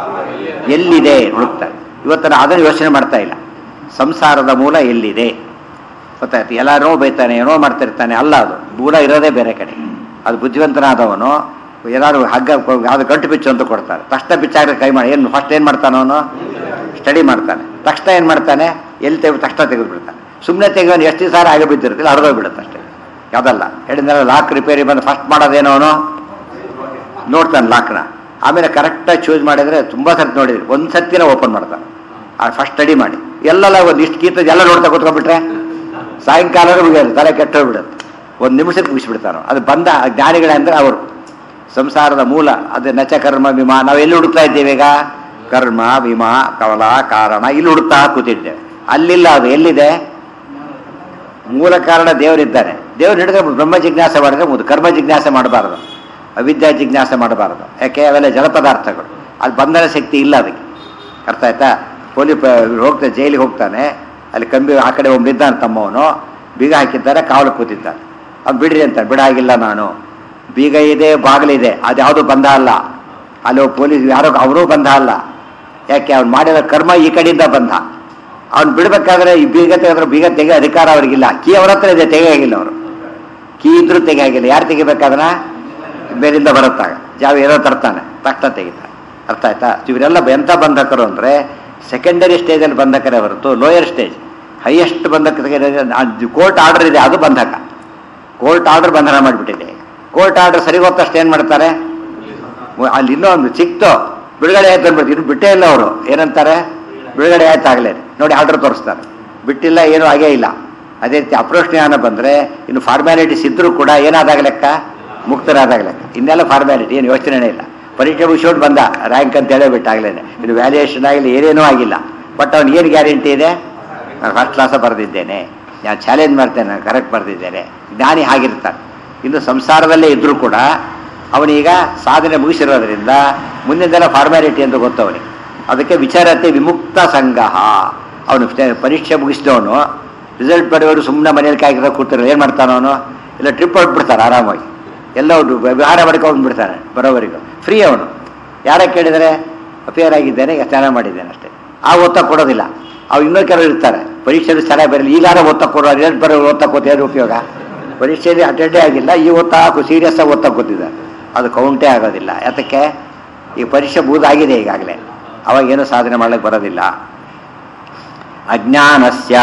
ಎಲ್ಲಿದೆ ಹುಡುಕ್ತಾನೆ ಇವತ್ತು ಅದನ್ನು ಯೋಚನೆ ಮಾಡ್ತಾ ಇಲ್ಲ ಸಂಸಾರದ ಮೂಲ ಎಲ್ಲಿದೆ ಗೊತ್ತಾಯ್ತು ಎಲ್ಲಾರೋ ಬೈತಾನೆ ಏನೋ ಮಾಡ್ತಿರ್ತಾನೆ ಅಲ್ಲ ಅದು ಮೂಲ ಇರೋದೇ ಬೇರೆ ಕಡೆ ಅದು ಬುದ್ಧಿವಂತನಾದವನು ಏನಾದ್ರು ಹಗ್ಗ ಯಾವುದು ಗಂಟು ಬಿಚ್ಚು ಅಂತ ಕೊಡ್ತಾರೆ ತಕ್ಷಣ ಬಿಚ್ಚಾಗ ಕೈ ಮಾಡಿ ಏನು ಫಸ್ಟ್ ಏನು ಮಾಡ್ತಾನೆ ಅವನು ಸ್ಟಡಿ ಮಾಡ್ತಾನೆ ತಕ್ಷಣ ಏನು ಮಾಡ್ತಾನೆ ಎಲ್ಲಿ ತೆಗೆದು ತಕ್ಷಣ ತೆಗೆದುಬಿಡ್ತಾನೆ ಸುಮ್ಮನೆ ತೆಗೆದು ಎಷ್ಟು ಸಾರಿ ಆಗಿ ಬಿದ್ದಿರ್ತಿಲ್ಲ ಹರಿದೋಗ್ಬಿಡುತ್ತೆ ಅಷ್ಟೇ ಯಾವುದಲ್ಲ ಹೇಳಿದ್ನಲ್ಲ ಲಾಕ್ ರಿಪೇರಿ ಬಂದು ಫಸ್ಟ್ ಮಾಡೋದೇನೋ ಅವನು ನೋಡ್ತಾನೆ ಲಾಕ್ನ ಆಮೇಲೆ ಕರೆಕ್ಟಾಗಿ ಚೂಸ್ ಮಾಡಿದರೆ ತುಂಬ ಸರ್ತಿ ನೋಡಿದ್ರಿ ಒಂದು ಸರ್ತಿನ ಓಪನ್ ಮಾಡ್ತಾನೆ ಆ ಫಸ್ಟ್ ಸ್ಟಡಿ ಮಾಡಿ ಎಲ್ಲೆಲ್ಲ ಒಂದು ಇಷ್ಟು ಗೀತದ ಎಲ್ಲ ನೋಡ್ತಾ ಕೂತ್ಕೊಂಡ್ಬಿಟ್ರೆ ಸಾಯಂಕಾಲ ಮುಗಿಯೋದು ತಲೆ ಕೆಟ್ಟೋಗ್ಬಿಡುತ್ತೆ ಒಂದು ನಿಮಿಷಕ್ಕೆ ಮುಗಿಸ್ಬಿಡ್ತಾನೆ ಅದು ಬಂದ ಜ್ಞಾನಿಗಳೇ ಅಂದರೆ ಅವರು ಸಂಸಾರದ ಮೂಲ ಅದು ನಚ ಕರ್ಮ ವಿಮಾ ನಾವು ಎಲ್ಲಿ ಹುಡುಕ್ತಾ ಇದ್ದೇವೆ ಈಗ ಕರ್ಮ ವಿಮಾ ಕವಲ ಕಾರಣ ಇಲ್ಲಿ ಹುಡುಕ್ತಾ ಕೂತಿದ್ದೇವೆ ಅಲ್ಲಿಲ್ಲ ಅದು ಎಲ್ಲಿದೆ ಮೂಲ ಕಾರಣ ದೇವರಿದ್ದಾರೆ ದೇವರು ಹಿಡಿದ್ರೆ ಬ್ರಹ್ಮ ಜಿಜ್ಞಾಸೆ ಮಾಡಿದ್ರೆ ಮುದು ಕರ್ಮ ಜಿಜ್ಞಾಸೆ ಮಾಡಬಾರ್ದು ಅವಿದ್ಯಾ ಜಿಜ್ಞಾಸೆ ಮಾಡಬಾರ್ದು ಯಾಕೆ ಅವೆಲ್ಲ ಜಲಪದಾರ್ಥಗಳು ಅದು ಬಂಧನ ಶಕ್ತಿ ಇಲ್ಲ ಅದಕ್ಕೆ ಅರ್ಥ ಆಯ್ತಾ ಪೊಲೀಸ್ ಹೋಗ್ತಾನೆ ಜೈಲಿಗೆ ಹೋಗ್ತಾನೆ ಅಲ್ಲಿ ಕಂಬಿ ಆ ಕಡೆ ಒಬ್ಬನಿದ್ದಾನೆ ತಮ್ಮವನು ಬೀಗ ಹಾಕಿದ್ದಾರೆ ಕಾವಲು ಕೂತಿದ್ದಾನೆ ಅವ್ನು ಬಿಡ್ರಿ ಅಂತಾನೆ ಬಿಡಾಗಿಲ್ಲ ನಾನು ಬೀಗ ಇದೆ ಬಾಗಿಲಿದೆ ಅದು ಯಾವುದು ಬಂಧ ಅಲ್ಲ ಅಲ್ಲಿ ಒಬ್ಬ ಪೊಲೀಸ್ ಯಾರೋ ಅವರೂ ಬಂಧ ಅಲ್ಲ ಯಾಕೆ ಅವ್ನು ಮಾಡಿದ ಕರ್ಮ ಈ ಕಡೆಯಿಂದ ಬಂಧ ಅವ್ನು ಬಿಡ್ಬೇಕಾದ್ರೆ ಈ ಬೀಗ ತೆಗೆದ್ರೆ ಬೀಗ ತೆಗೆ ಅಧಿಕಾರ ಅವ್ರಿಗಿಲ್ಲ ಕೀ ಅವ್ರ ಹತ್ರ ಇದೆ ತೆಗೆಯಾಗಿಲ್ಲ ಅವರು ಕೀ ಇದ್ರೂ ತೆಗೆಯಾಗಿಲ್ಲ ಯಾರು ತೆಗಿಬೇಕಾದ್ರೆ ಬೇರಿಂದ ಬರುತ್ತಾಗ ಜಾವ ಏನೋ ತರ್ತಾನೆ ತಕ್ಷಣ ತೆಗಿತಾನೆ ಅರ್ಥ ಆಯ್ತಾ ಇವರೆಲ್ಲ ಎಂಥ ಬಂಧಕರು ಅಂದರೆ ಸೆಕೆಂಡರಿ ಸ್ಟೇಜಲ್ಲಿ ಬಂಧಕರೇ ಹೊರತು ಲೋಯರ್ ಸ್ಟೇಜ್ ಹೈಯೆಸ್ಟ್ ಬಂಧಕ ಕೋರ್ಟ್ ಆರ್ಡರ್ ಇದೆ ಅದು ಬಂಧಕ ಕೋರ್ಟ್ ಆರ್ಡರ್ ಬಂಧನ ಮಾಡಿಬಿಟ್ಟಿದೆ ಕೋರ್ಟ್ ಆರ್ಡರ್ ಸರಿ ಹೋಗ್ತಷ್ಟು ಏನು ಮಾಡ್ತಾರೆ ಅಲ್ಲಿ ಇನ್ನೊಂದು ಸಿಕ್ತು ಬಿಡುಗಡೆ ಆಯ್ತು ಅಂದ್ಬಿಟ್ಟು ಇನ್ನು ಬಿಟ್ಟೇ ಇಲ್ಲ ಅವರು ಏನಂತಾರೆ ಬಿಡುಗಡೆ ಆಯ್ತು ಆಗಲೇ ನೋಡಿ ಆರ್ಡರ್ ತೋರಿಸ್ತಾರೆ ಬಿಟ್ಟಿಲ್ಲ ಏನೂ ಆಗೇ ಇಲ್ಲ ಅದೇ ರೀತಿ ಅಪ್ರೋಷ್ಣಾನ ಬಂದರೆ ಇನ್ನು ಫಾರ್ಮ್ಯಾಲಿಟೀಸ್ ಇದ್ದರೂ ಕೂಡ ಏನಾದಾಗ ಲೆಕ್ಕ ಮುಕ್ತರಾದಾಗ ಲೆಕ್ಕ ಇನ್ನೆಲ್ಲ ಫಾರ್ಮ್ಯಾಲಿಟಿ ಏನು ಯೋಚನೆನೇ ಇಲ್ಲ ಪರೀಕ್ಷೆ ಮುಗಿಸ್ಕೊಂಡು ಬಂದ ರ್ಯಾಂಕ್ ಅಂತ ಹೇಳೇ ಬಿಟ್ಟಾಗಲೇ ಇನ್ನು ವ್ಯಾಲ್ಯೂಯೇಷನ್ ಆಗಲಿ ಏನೇನೂ ಆಗಿಲ್ಲ ಬಟ್ ಅವ್ನು ಏನು ಗ್ಯಾರಂಟಿ ಇದೆ ನಾನು ಫಸ್ಟ್ ಕ್ಲಾಸ ಬರೆದಿದ್ದೇನೆ ನಾನು ಚಾಲೆಂಜ್ ಮಾಡ್ತೇನೆ ನಾನು ಕರೆಕ್ಟ್ ಬರೆದಿದ್ದೇನೆ ಜ್ಞಾನಿ ಹಾಗಿರ್ತಾನೆ ಇನ್ನು ಸಂಸಾರದಲ್ಲೇ ಇದ್ದರೂ ಕೂಡ ಅವನೀಗ ಸಾಧನೆ ಮುಗಿಸಿರೋದ್ರಿಂದ ಮುಂದಿನ ಫಾರ್ಮ್ಯಾಲಿಟಿ ಅಂತ ಗೊತ್ತವನಿಗೆ ಅದಕ್ಕೆ ವಿಚಾರತೆ ವಿಮುಕ್ತ ಸಂಘ ಅವನು ಪರೀಕ್ಷೆ ಮುಗಿಸಿದವನು ರಿಸಲ್ಟ್ ಬರೆಯೋರು ಸುಮ್ಮನೆ ಮನೇಲಿ ಕಾಯ್ಕಿದ ಕೂತಿರೋ ಏನು ಮಾಡ್ತಾನೋ ಅವನು ಇಲ್ಲ ಟ್ರಿಪ್ ಹೊರಟ್ಬಿಡ್ತಾನೆ ಆರಾಮಾಗಿ ಎಲ್ಲ ಒಂದು ವ್ಯವಹಾರ ಮಾಡ್ಕೊಂಡು ಬಿಡ್ತಾನೆ ಬರೋವರೆಗೂ ಫ್ರೀ ಅವನು ಯಾರ ಕೇಳಿದರೆ ಅಫೇರ್ ಆಗಿದ್ದೇನೆ ಈಗ ಸ್ನಾನ ಮಾಡಿದ್ದೇನೆ ಅಷ್ಟೇ ಆ ಒತ್ತ ಕೊಡೋದಿಲ್ಲ ಅವ್ರು ಇನ್ನೂ ಕೆಲವರು ಇರ್ತಾರೆ ಪರೀಕ್ಷೆಯಲ್ಲಿ ಚೆನ್ನಾಗಿ ಬರಲಿ ಈಗಾರ ಓದ್ತಾ ಕೊಡೋ ರಿಸಲ್ಟ್ ಬರೋ ಓದ್ತಾ ಕೂತ ಏನು ಉಪಯೋಗ ಪರೀಕ್ಷೆಯಲ್ಲಿ ಅಟೆಂಡೇ ಆಗಿಲ್ಲ ಈ ಓದ್ತಾಕು ಸೀರಿಯಸ್ ಆಗಿ ಓದ್ತಾ ಕೂತಿದ್ದಾರೆ ಅದು ಕೌಂಟೇ ಆಗೋದಿಲ್ಲ ಯಾತಕ್ಕೆ ಈ ಪರೀಕ್ಷೆ ಬೂದಾಗಿದೆ ಈಗಾಗಲೇ ಅವಾಗೇನು ಸಾಧನೆ ಮಾಡ್ಲಿಕ್ಕೆ ಬರೋದಿಲ್ಲ ಅಜ್ಞಾನಸ್ಯ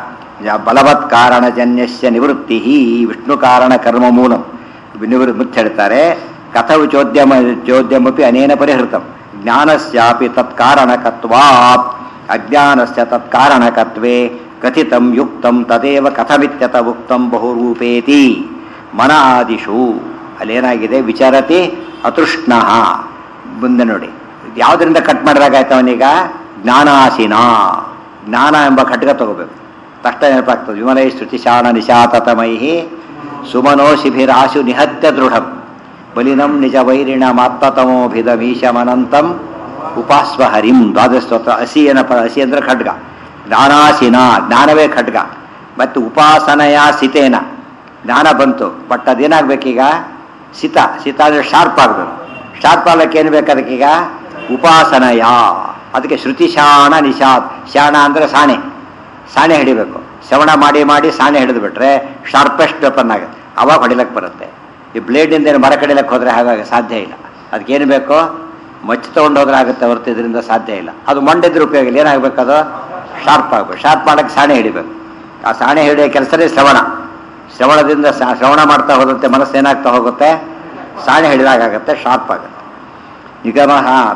ಬಲವತ್ ಕಾರಣಜನ್ಯಸ್ಯ ನಿವೃತ್ತಿ ವಿಷ್ಣು ಕಾರಣ ಕರ್ಮ ಮೂಲಂ ನಿವೃತ್ತಿ ಮುಚ್ಚ ಹೇಳ್ತಾರೆ ಕಥವು ಚೋದ್ಯಮ ಚೋದ್ಯಮಪಿ ಅನೇನ ಪರಿಹೃತಂ ಜ್ಞಾನಸ್ಯಾಪಿ ತತ್ಕಾರಣಕತ್ವಾತ್ ಅಜ್ಞಾನಸ್ಯ ತತ್ಕಾರಣಕತ್ವೇ ಕಥಿತಂ ಯುಕ್ತಂ ತದೇವ ಕಥಮಿತ್ಯತ ಉಕ್ತಂ ಬಹುರೂಪೇತಿ ಮನ ಆದಿಷು ಅಲ್ಲೇನಾಗಿದೆ ವಿಚಾರತಿ ಅತೃಷ್ಣ ಮುಂದೆ ನೋಡಿ ಯಾವುದರಿಂದ ಕಟ್ ಮಾಡಿದಾಗಾಯ್ತು ಅವನೀಗ ಜ್ಞಾನಾಸೀನ ಜ್ಞಾನ ಎಂಬ ಖಡ್ಗ ತಗೋಬೇಕು ತಕ್ಷಣ ನೆನಪಾಗ್ತದೆ ವಿಮಲೈ ಶ್ರುತಿಶಾಣ ನಿಶಾತತಮೈ ಸುಮನೋ ಶಿಬಿರಾಶು ನಿಹತ್ಯ ದೃಢಂ ಬಲಿನಂ ನಿಜ ವೈರಿಣ ಮಾತ್ಮತಮೋಭಿದಮೀಶಮನಂತಂ ಉಪಾಸ್ವ ಹರಿಂ ದ್ವಾದಸ್ತೋತ್ರ ಹಸಿ ಏನಪ್ಪ ಹಸಿ ಅಂದ್ರೆ ಖಡ್ಗ ಜ್ಞಾನಾಸೀನ ಜ್ಞಾನವೇ ಖಡ್ಗ ಮತ್ತು ಉಪಾಸನೆಯ ಸಿತೇನ ಜ್ಞಾನ ಬಂತು ಬಟ್ ಅದೇನಾಗ್ಬೇಕೀಗ ಸಿತ ಸಿತ ಅಂದರೆ ಶಾರ್ಪ್ ಆಗಬೇಕು ಶಾರ್ಪ್ ಆಗ್ಲಿಕ್ಕೆ ಏನು ಬೇಕು ಅದಕ್ಕೀಗ ಉಪಾಸನಯ ಅದಕ್ಕೆ ಶ್ರುತಿಶಾಣ ನಿಶಾತ್ ಶಾಣ ಅಂದರೆ ಸಾಣೆ ಸಾಣೆ ಹಿಡಿಬೇಕು ಶ್ರವಣ ಮಾಡಿ ಮಾಡಿ ಸಾಣೆ ಹಿಡಿದು ಬಿಟ್ರೆ ಶಾರ್ಪೆಸ್ಟ್ ವೆಪನ್ ಆಗುತ್ತೆ ಅವಾಗ ಹೊಡಿಲಕ್ಕೆ ಬರುತ್ತೆ ಈ ಬ್ಲೇಡಿಂದ ಏನು ಮರ ಕಡಿಲಕ್ಕೆ ಹೋದರೆ ಹಾಗಾಗಿ ಸಾಧ್ಯ ಇಲ್ಲ ಅದಕ್ಕೇನು ಬೇಕು ಮಚ್ಚು ತೊಗೊಂಡು ಹೋದ್ರೆ ಆಗುತ್ತೆ ಹೊರತು ಇದರಿಂದ ಸಾಧ್ಯ ಇಲ್ಲ ಅದು ಮಂಡಿದ್ರೆ ಉಪಯೋಗ ಇಲ್ಲ ಏನಾಗಬೇಕು ಅದು ಶಾರ್ಪ್ ಆಗಬೇಕು ಶಾರ್ಪ್ ಮಾಡೋಕ್ಕೆ ಸಾಣೆ ಹಿಡಿಬೇಕು ಆ ಸಾಣೆ ಹಿಡಿಯೋ ಕೆಲಸನೇ ಶ್ರವಣ ಶ್ರವಣದಿಂದ ಸಾ- ಶ್ರವಣ ಮಾಡ್ತಾ ಹೋದಂತೆ ಮನಸ್ಸು ಏನಾಗ್ತಾ ಹೋಗುತ್ತೆ ಸಾಣೆ ಹಿಡಿದಾಗುತ್ತೆ ಶಾರ್ಪ್ ಆಗುತ್ತೆ ನಿಗಮ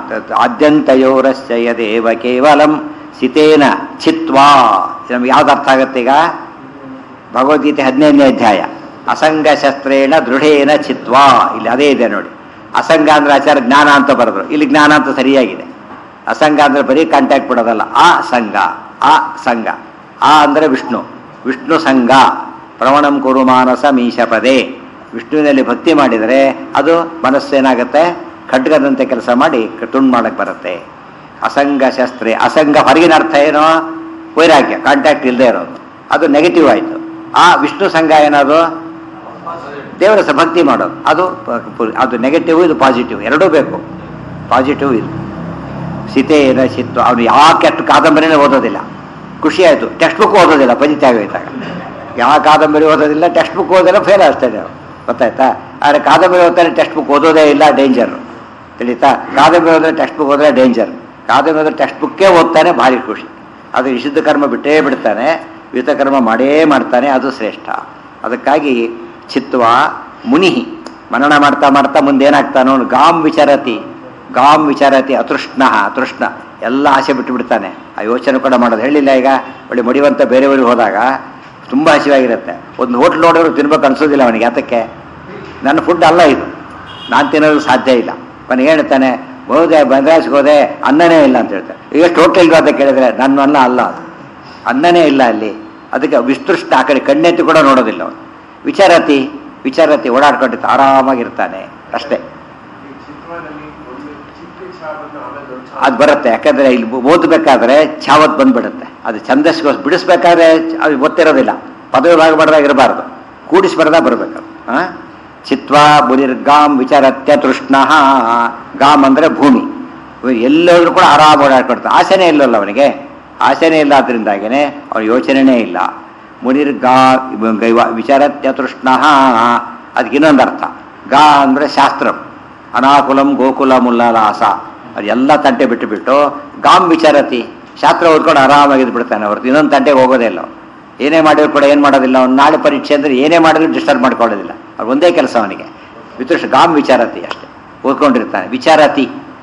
ಆದ್ಯಂತಯೋರಸ್ಯ ಯದೇವ ಕೇವಲಂ ಸಿತೇನ ಚಿತ್ವಾ ನಮ್ಗೆ ಯಾವ್ದು ಅರ್ಥ ಆಗುತ್ತೆ ಈಗ ಭಗವದ್ಗೀತೆ ಹದಿನೈದನೇ ಅಧ್ಯಾಯ ಅಸಂಗ ಶಸ್ತ್ರೇಣ ದೃಢೇನ ಚಿತ್ವಾ ಇಲ್ಲಿ ಅದೇ ಇದೆ ನೋಡಿ ಅಸಂಗ ಅಂದ್ರೆ ಆಚಾರ ಜ್ಞಾನ ಅಂತ ಬರೆದ್ರು ಇಲ್ಲಿ ಜ್ಞಾನ ಅಂತ ಸರಿಯಾಗಿದೆ ಅಸಂಗ ಅಂದ್ರೆ ಬರೀ ಕಾಂಟ್ಯಾಕ್ಟ್ ಬಿಡೋದಲ್ಲ ಆ ಸಂಘ ಆ ಸಂಘ ಆ ಅಂದ್ರೆ ವಿಷ್ಣು ವಿಷ್ಣು ಸಂಘ ಪ್ರವಣಂ ಕುರು ಮಾನಸ ಮೀಶಪದೇ ವಿಷ್ಣುವಿನಲ್ಲಿ ಭಕ್ತಿ ಮಾಡಿದರೆ ಅದು ಮನಸ್ಸೇನಾಗುತ್ತೆ ಖಡ್ಗದಂತೆ ಕೆಲಸ ಮಾಡಿ ತುಂಡು ಮಾಡಕ್ಕೆ ಬರುತ್ತೆ ಅಸಂಗ ಶಸ್ತ್ರೆ ಅಸಂಗ ಹೊರಗಿನ ಅರ್ಥ ಏನೋ ವೈರಾಗ್ಯ ಕಾಂಟ್ಯಾಕ್ಟ್ ಇಲ್ಲದೆ ಇರೋದು ಅದು ನೆಗೆಟಿವ್ ಆಯಿತು ಆ ವಿಷ್ಣು ಸಂಘ ಏನದು ದೇವರ ಸ ಭಕ್ತಿ ಮಾಡೋದು ಅದು ಪ- ಪ- ಅದು ನೆಗೆಟಿವ್ ಇದು ಪಾಸಿಟಿವ್ ಎರಡೂ ಬೇಕು ಪಾಸಿಟಿವ್ ಇದು ಸೀತೆಯನ ಸಿತ್ತು ಅವನು ಯಾಕೆ ಅಷ್ಟು ಕಾದಂಬರಿನೇ ಓದೋದಿಲ್ಲ ಖುಷಿ ಆಯಿತು ಟೆಕ್ಸ್ಟ್ ಬುಕ್ ಓದೋದಿಲ್ಲ ಪಂಜಿತ ಆಗೋಯ್ತಾಗ ಯಾವ ಕಾದಂಬರಿ ಓದೋದಿಲ್ಲ ಟೆಕ್ಸ್ಟ್ ಬುಕ್ ಓದೋದಿಲ್ಲ ಫೇಲ್ ಆಗ್ತಾನೆ ಅವ್ನು ಗೊತ್ತಾಯ್ತಾ ಆದರೆ ಕಾದಂಬರಿ ಓದ್ತಾನೆ ಟೆಕ್ಸ್ಟ್ ಬುಕ್ ಓದೋದೇ ಇಲ್ಲ ಡೇಂಜರ್ ತಿಳಿತಾ ಕಾದಂಬರಿ ಓದಿದ್ರೆ ಟೆಕ್ಸ್ಟ್ ಬುಕ್ ಓದಿದ್ರೆ ಡೇಂಜರ್ ಕಾದಂಬರಿ ಓದಿದ್ರೆ ಟೆಕ್ಸ್ಟ್ ಬುಕ್ಕೇ ಓದ್ತಾನೆ ಭಾರಿ ಖುಷಿ ಅದು ನಿಷಿದ್ಧ ಕರ್ಮ ಬಿಟ್ಟೇ ಬಿಡ್ತಾನೆ ವಿಹಿತ ಕರ್ಮ ಮಾಡೇ ಮಾಡ್ತಾನೆ ಅದು ಶ್ರೇಷ್ಠ ಅದಕ್ಕಾಗಿ ಚಿತ್ವ ಮುನಿ ಮನನ ಮಾಡ್ತಾ ಮಾಡ್ತಾ ಮುಂದೆ ಏನಾಗ್ತಾನೋ ಅವ್ನು ಗಾಮ್ ವಿಚಾರತಿ ಗಾಮ್ ವಿಚಾರತಿ ಅತೃಷ್ಣ ತೃಷ್ಣ ಎಲ್ಲ ಆಸೆ ಬಿಟ್ಟು ಬಿಡ್ತಾನೆ ಆ ಯೋಚನೆ ಕೂಡ ಮಾಡೋದು ಹೇಳಿಲ್ಲ ಈಗ ಒಳ್ಳೆ ಮಡಿವಂತ ಬೇರೆಯವ್ರಿಗೆ ಹೋದಾಗ ತುಂಬ ಹಸಿವಾಗಿರುತ್ತೆ ಒಂದು ಹೋಟ್ಲ್ ನೋಡೋರು ತಿನ್ಬೇಕು ಅನ್ಸೋದಿಲ್ಲ ಅವನಿಗೆ ಯಾತಕ್ಕೆ ನನ್ನ ಫುಡ್ ಅಲ್ಲ ಇದು ನಾನು ತಿನ್ನೋದು ಸಾಧ್ಯ ಇಲ್ಲ ಅವನಿಗೆ ಹೇಳ್ತಾನೆ ಹೋದೆ ಬಂದ್ರಾಜ್ಗೆ ಹೋದೆ ಅನ್ನನೇ ಇಲ್ಲ ಅಂತ ಹೇಳ್ತಾರೆ ಎಷ್ಟು ಹೋಟ್ಲ್ ಇಲ್ವಾ ಅಂತ ಕೇಳಿದ್ರೆ ನನ್ನ ಅನ್ನ ಅಲ್ಲ ಅದು ಅನ್ನನೇ ಇಲ್ಲ ಅಲ್ಲಿ ಅದಕ್ಕೆ ವಿಸ್ತೃಷ್ಟ ಆ ಕಡೆ ಕಣ್ಣೆತ್ತಿ ಕೂಡ ನೋಡೋದಿಲ್ಲ ಅವನು ವಿಚಾರತಿ ವಿಚಾರತಿ ಓಡಾಡ್ಕೊಂಡಿರ್ತ ಆರಾಮಾಗಿರ್ತಾನೆ ಅಷ್ಟೇ ಈ ಚಿತ್ರದಲ್ಲಿ ಒಂದು ಚಿಕ್ಕ ಛಾವನ್ನು ಆಮೇಲೆ ದೊಡ್ಡ ಛಾವ ಅದು ಬರುತ್ತೆ ಯಾಕಂದ್ರೆ ಇಲ್ಲಿ ಓದಬೇಕಾದ್ರೆ ಛಾವತ್ ಬಂದ್ಬಿಡುತ್ತೆ ಅದು ಛಂದಸ್ಗೋಸ್ ಬಿಡಿಸ್ಬೇಕಾದ್ರೆ ಅದು ಗೊತ್ತಿರೋದಿಲ್ಲ ಪದವಿ ಭಾಗ ಬಡ್ದಾಗ ಇರಬಾರ್ದು ಕೂಡಿಸಿ ಬರದಾಗ ಬರಬೇಕು ಹಾ ಚಿತ್ವಾ ಬುಲಿರ್ಗಾಮ್ ವಿಚಾರತ್ಯ ತೃಷ್ಣ ಗಾಮ್ ಅಂದ್ರೆ ಭೂಮಿ ಎಲ್ಲೋದ್ರೂ ಕೂಡ ಆರಾಮ ಓಡಾಡ್ಕೊಡ್ತಾನೆ ಆಸೆನೇ ಇಲ್ಲಲ್ಲ ಅವನಿಗೆ ಆಸೆನೇ ಇಲ್ಲ ಅದರಿಂದಾಗೇನೆ ಅವನ ಯೋಚನೆನೇ ಇಲ್ಲ ಮುನಿರ್ಗಾ ಗೈವ- ವಿಚಾರತ್ಯ ತೃಷ್ಣ ಅದಕ್ಕೆ ಇನ್ನೊಂದು ಅರ್ಥ ಗಾ ಅಂದ್ರೆ ಶಾಸ್ತ್ರಂ ಅನಾಕುಲಂ ಗೋಕುಲಂ ಉಲ್ಲಾಸ ಅದೆಲ್ಲ ತಂಟೆ ಬಿಟ್ಟು ಬಿಟ್ಟು ಗಾಮ್ ವಿಚಾರತಿ ಶಾಸ್ತ್ರ ಓದ್ಕೊಂಡು ಆರಾಮಾಗಿದ್ದು ಬಿಡ್ತಾನೆ ಹೊರತು ಇನ್ನೊಂದು ತಂಟೆಗೆ ಹೋಗೋದೇ ಇಲ್ಲ ಅವ್ನು. ಏನೇ ಮಾಡಿದ್ರು ಕೂಡ ಏನು ಮಾಡೋದಿಲ್ಲ ಅವ್ನು ನಾಳೆ ಪರೀಕ್ಷೆ ಅಂದ್ರೆ ಏನೇ ಮಾಡಿದ್ರು ಡಿಸ್ಟರ್ಬ್ ಮಾಡ್ಕೊಳ್ಳೋದಿಲ್ಲ ಅವ್ರು ಒಂದೇ ಕೆಲಸ ಅವನಿಗೆ ವಿತೃಷ್ ಗಾಮ್ ವಿಚಾರತಿ ಅಷ್ಟೇ ಓದ್ಕೊಂಡಿರ್ತಾನೆ ವಿಚಾರತಿ